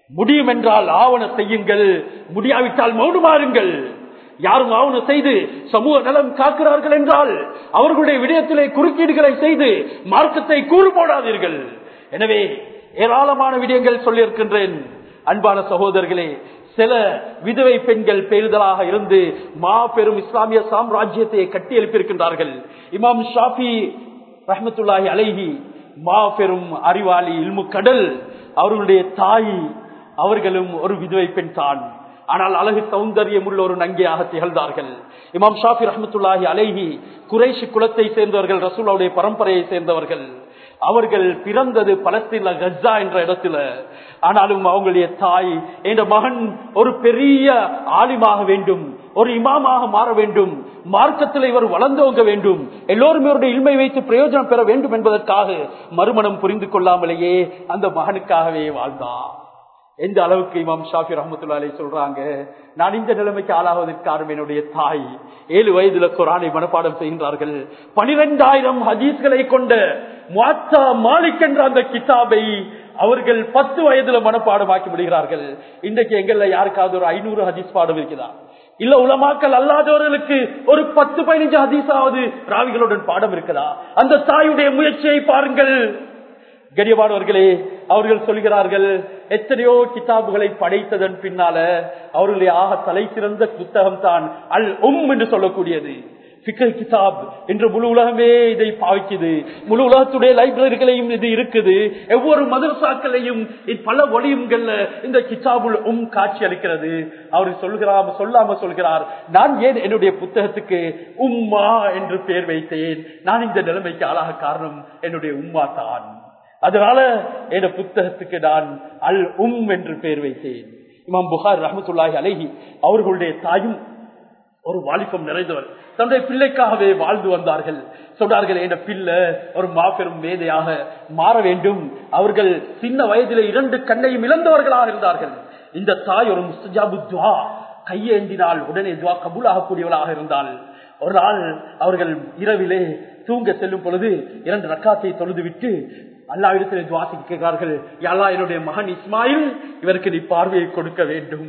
முடியும் என்றால் ஆவண செய்யுங்கள் முடியாவிட்டால் மௌனமாறுங்கள் யாரும் ஆவணம் செய்து சமூக நலம் காக்கிறார்கள் என்றால் அவர்களுடைய விடயத்திலே குறுக்கீடுகளை செய்து மார்க்கத்தை கூறு போடாதீர்கள் எனவே ஏராளமான விடயங்கள் சொல்லியிருக்கின்றேன் அன்பான சகோதரர்களே சில விதவை பெண்கள் பேருதலாக இருந்து மாபெரும் இஸ்லாமிய சாம்ராஜ்யத்தை கட்டி எழுப்பியிருக்கின்றார்கள் இமாம் ஷாஃபி ரஹமத்துல்லாஹி அலைஹி மாபெரும் அறிவாளி இல்மு கடல் அவர்களுடைய தாய் அவர்களும் ஒரு விதவை பெண் தான் ஆனால் அழகு சௌந்தரியம் உள்ள ஒரு நங்கையாக திகழ்ந்தார்கள் இமாம் ஷாஃபி ரஹமத்துல்லாஹி அலைஹி குறைஷி குலத்தை சேர்ந்தவர்கள் ரசூலாவுடைய பரம்பரையை சேர்ந்தவர்கள் அவர்கள் பிறந்தது பலஸ்தீன்ல கஜா என்ற இடத்துல ஆனாலும் அவங்களுடைய தாய் என்ற மகன் ஒரு பெரிய ஆலிமாக வேண்டும் ஒரு இமாமாக மாற வேண்டும் மார்க்கத்தில் இவர் வளர்ந்தோங்க வேண்டும் எல்லோருமே அவருடைய இல்மை வைத்து பிரயோஜனம் பெற வேண்டும் என்பதற்காக மறுமணம் புரிந்து கொள்ளாமலேயே அந்த மகனுக்காகவே வாழ்ந்தார் எந்த அளவுக்கு இமாம் ஷாஃபி ரஹமத்துல்லாலே சொல்றாங்க நான் இந்த நிலைமைக்கு ஆளாவதற்கு காரணம் என்னுடைய தாய் ஏழு வயதுல குரானை மனப்பாடம் செய்கின்றார்கள் பனிரெண்டாயிரம் ஹதீஸ்களை கொண்ட மாத்தா மாலிக் என்ற அந்த கிதாபை அவர்கள் பத்து வயதுல மனப்பாடமாக்கி விடுகிறார்கள் இன்றைக்கு எங்கள்ல யாருக்காவது ஒரு ஐநூறு ஹதீஸ் பாடம் இருக்குதா இல்ல உலமாக்கல் அல்லாதவர்களுக்கு ஒரு பத்து பதினஞ்சு ஹதீஸாவது ராவிகளுடன் பாடம் இருக்குதா அந்த தாயுடைய முயற்சியை பாருங்கள் கரியவானவர்களே அவர்கள் சொல்கிறார்கள் எத்தனையோ கிதாபுகளை படைத்ததன் பின்னால அவர்களுடைய ஆக தலை சிறந்த புத்தகம் தான் அல் உம் என்று சொல்லக்கூடியது பிக்கர் கிதாப் என்று முழு உலகமே இதை பாவிக்குது முழு உலகத்துடைய லைப்ரரிகளையும் இது இருக்குது ஒவ்வொரு மதரசாக்களையும் பல ஒளியுங்கள்ல இந்த கிதாபுல் உம் காட்சி அளிக்கிறது அவர் சொல்கிறார் சொல்லாம சொல்கிறார் நான் ஏன் என்னுடைய புத்தகத்துக்கு உம்மா என்று பெயர் வைத்தேன் நான் இந்த நிலைமைக்கு ஆளாக காரணம் என்னுடைய உம்மா தான் அதனால என் புத்தகத்துக்கு நான் அல் உம் என்று பெயர் வைத்தேன் இமாம் புகார் ரஹமத்துல்லாஹி அலஹி அவர்களுடைய தாயும் ஒரு வாலிபம் நிறைந்தவர் தன்னுடைய பிள்ளைக்காகவே வாழ்ந்து வந்தார்கள் சொன்னார்கள் என் பிள்ளை ஒரு மாபெரும் மேதையாக மாற வேண்டும் அவர்கள் சின்ன வயதிலே இரண்டு கண்ணையும் இழந்தவர்களாக இருந்தார்கள் இந்த தாய் ஒரு முஸ்தஜாபு துவா கையேந்தினால் உடனே துவா கபூலாகக்கூடியவளாக இருந்தால் ஒரு நாள் அவர்கள் இரவிலே தூங்க செல்லும் பொழுது இரண்டு ரக்காத்தை தொழுது விட்டு அல்லாவிடத்தில் துவாசி கேட்கிறார்கள் யாரா என்னுடைய மகன் இஸ்மாயில் இவருக்கு நீ பார்வையை கொடுக்க வேண்டும்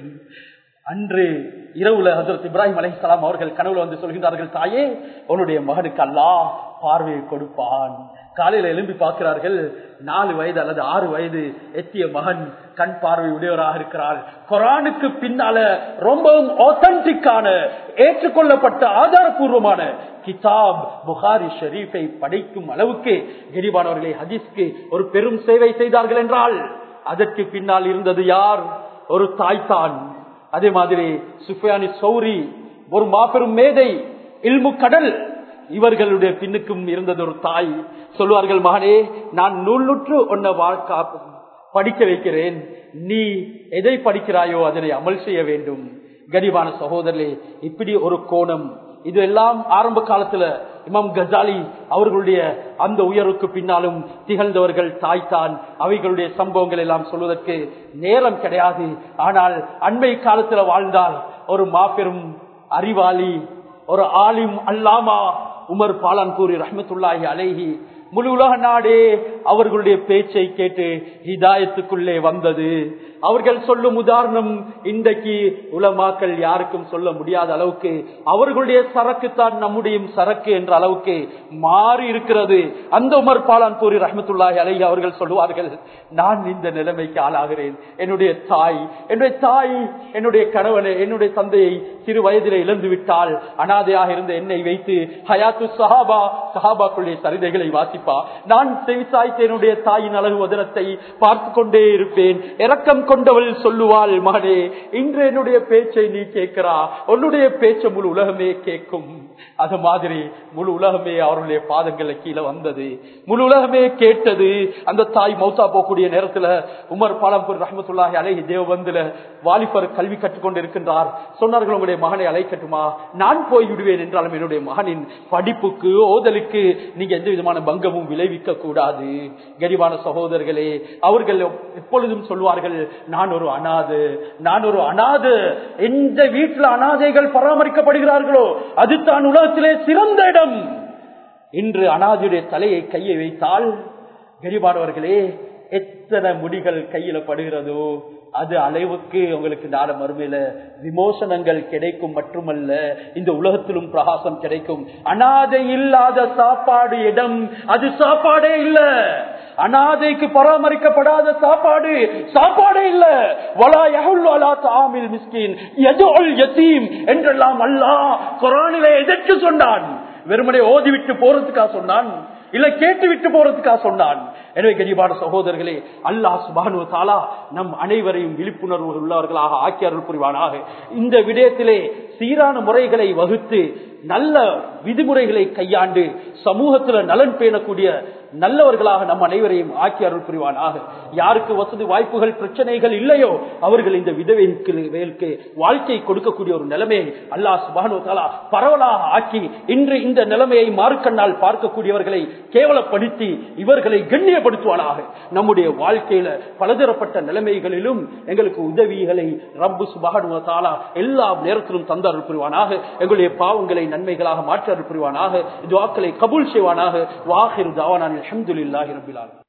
அன்று இரவுல ஹசரத் இப்ராஹிம் அலைஹிஸ்லாம் அவர்கள் கனவுல வந்து சொல்கின்றார்கள் தாயே உன்னுடைய மகனுக்கு அல்லாஹ் பார்வையை கொடுப்பான் காலையில எழும்பி பார்க்கிறார்கள் நாலு வயது அல்லது ஆறு வயது எத்திய மகன் கண் பார்வை உடையவராக இருக்கிறார் குரானுக்கு பின்னால ரொம்பவும் ஆத்தன்டிக்கான ஏற்றுக்கொள்ளப்பட்ட ஆதாரபூர்வமான கிதாப் புகாரி ஷரீஃபை படைக்கும் அளவுக்கு கெரிபானவர்களை ஹதீஸ்க்கு ஒரு பெரும் சேவை செய்தார்கள் என்றால் அதற்கு பின்னால் இருந்தது யார் ஒரு தாய்தான் அதே மாதிரி சுஃபியானி சௌரி ஒரு மாபெரும் மேதை இல்மு கடல் இவர்களுடைய பின்னுக்கும் இருந்தது ஒரு தாய் சொல்வார்கள் மகனே நான் நூல்லுற்று உன்னை வாழ்க்கா படிக்க வைக்கிறேன் நீ எதை படிக்கிறாயோ அதனை அமல் செய்ய வேண்டும் கரிபான சகோதரர்களே இப்படி ஒரு கோணம் இது எல்லாம் ஆரம்ப காலத்துல இமாம் கசாலி அவர்களுடைய அந்த உயர்வுக்கு பின்னாலும் திகழ்ந்தவர்கள் தாய்தான் அவைகளுடைய சம்பவங்கள் எல்லாம் சொல்வதற்கு நேரம் கிடையாது ஆனால் அண்மை காலத்துல வாழ்ந்தால் ஒரு மாபெரும் அறிவாளி ஒரு ஆலிம் அல்லாமா உமர் பாலான்பூரி ரஹமத்துல்லாஹி அலேஹி முழு உலக நாடே அவர்களுடைய பேச்சை கேட்டு ஹிதாயத்துக்குள்ளே வந்தது அவர்கள் சொல்லும் உதாரணம் இன்றைக்கு உலமாக்கள் யாருக்கும் சொல்ல முடியாத அளவுக்கு அவர்களுடைய சரக்கு தான் நம்முடைய சரக்கு என்ற அளவுக்கு மாறி இருக்கிறது அந்த உமர் பாலான்பூரி ரஹமத்துல்லாஹி அலை அவர்கள் சொல்லுவார்கள் நான் இந்த நிலைமைக்கு ஆளாகிறேன் என்னுடைய தாய் என்னுடைய தாய் என்னுடைய கணவனை என்னுடைய தந்தையை சிறு வயதிலே இழந்து விட்டால் அனாதையாக இருந்த என்னை வைத்து ஹயாத்து சஹாபா சஹாபாக்குள்ளே சரிதைகளை வாசிப்பா நான் செவிசாய்த்து என்னுடைய தாயின் அழகு வதனத்தை பார்த்து கொண்டே இருப்பேன் இரக்கம் கொண்டவள் சொல்லுவாள் மகனே இன்று என்னுடைய பேச்சை நீ கேட்கிறா உன்னுடைய பேச்ச முழு உலகமே கேட்கும் அது மாதிரி முழு உலகமே அவருடைய பாதங்களை கீழே வந்தது முழு உலகமே கேட்டது அந்த தாய் மௌத்தா போகக்கூடிய நேரத்துல உமர் பாலம்பூர் ரஹமத்துல்லாஹி அலை தேவபந்துல வாலிபர் கல்வி கற்றுக்கொண்டு இருக்கின்றார் சொன்னார்கள் உங்களுடைய மகனை அழைக்கட்டுமா நான் போய் விடுவேன் என்றாலும் என்னுடைய மகனின் படிப்புக்கு ஓதலுக்கு நீங்க எந்த விதமான பங்கமும் விளைவிக்க கூடாது கரிவான சகோதரர்களே அவர்கள் எப்பொழுதும் சொல்வார்கள் நான் ஒரு அனாது நான் ஒரு அனாது எந்த வீட்டில் அனாதைகள் பராமரிக்கப்படுகிறார்களோ அது தான் உலகத்திலே சிறந்த இடம் இன்று அனாதையுடைய தலையை கையை வைத்தால் கரிபானவர்களே எத்தனை முடிகள் கையில படுகிறதோ அது அளவுக்கு உங்களுக்கு நாள மறுமையில விமோசனங்கள் கிடைக்கும் மட்டுமல்ல இந்த உலகத்திலும் பிரகாசம் கிடைக்கும் அனாதை இல்லாத சாப்பாடு இடம் அது சாப்பாடே இல்ல அனாதைக்கு பராமரிக்கப்படாத சாப்பாடு சாப்பாடே இல்ல வலா யஹுல் வலா தாமில் மிஸ்கின் யதுல் யதீம் என்றெல்லாம் அல்லாஹ் குர்ஆனிலே எதற்கு சொன்னான் வெறுமனே ஓதிவிட்டு போறதுக்கா சொன்னான் இல்ல கேட்டு விட்டு போறதுக்கா சொன்னான் எனவே கனிபாட சகோதரர்களே அல்லாஹ் சுபானு தாலா நம் அனைவரையும் விழிப்புணர்வு உள்ளவர்களாக ஆக்கியார்கள் புரிவானாக இந்த விடயத்திலே சீரான முறைகளை வகுத்து நல்ல விதிமுறைகளை கையாண்டு சமூகத்துல நலன் பேணக்கூடிய நல்லவர்களாக நம் அனைவரையும் ஆக்கி அருள் புரிவானாக யாருக்கு வசதி வாய்ப்புகள் பிரச்சனைகள் இல்லையோ அவர்கள் இந்த விதவைக்கு வாழ்க்கை கொடுக்கக்கூடிய ஒரு நிலைமையை அல்லாஹ் சுபானு தாலா பரவலாக ஆக்கி இன்று இந்த நிலைமையை மாறுக்கண்ணால் பார்க்கக்கூடியவர்களை கேவலப்படுத்தி இவர்களை கண்ணியப்படுத்துவானாக நம்முடைய வாழ்க்கையில பலதரப்பட்ட நிலைமைகளிலும் எங்களுக்கு உதவிகளை ரப்பு சுபானு தாலா எல்லா நேரத்திலும் தந்து அருள் புரிவானாக எங்களுடைய பாவங்களை நன்மைகளாக மாற்றி அருள் புரிவானாக துவாக்களை கபூல் செய்வானாக வாஹிர் தாவானான் அல்ஹம்துலில்லாஹி ரப்பில் ஆலமீன்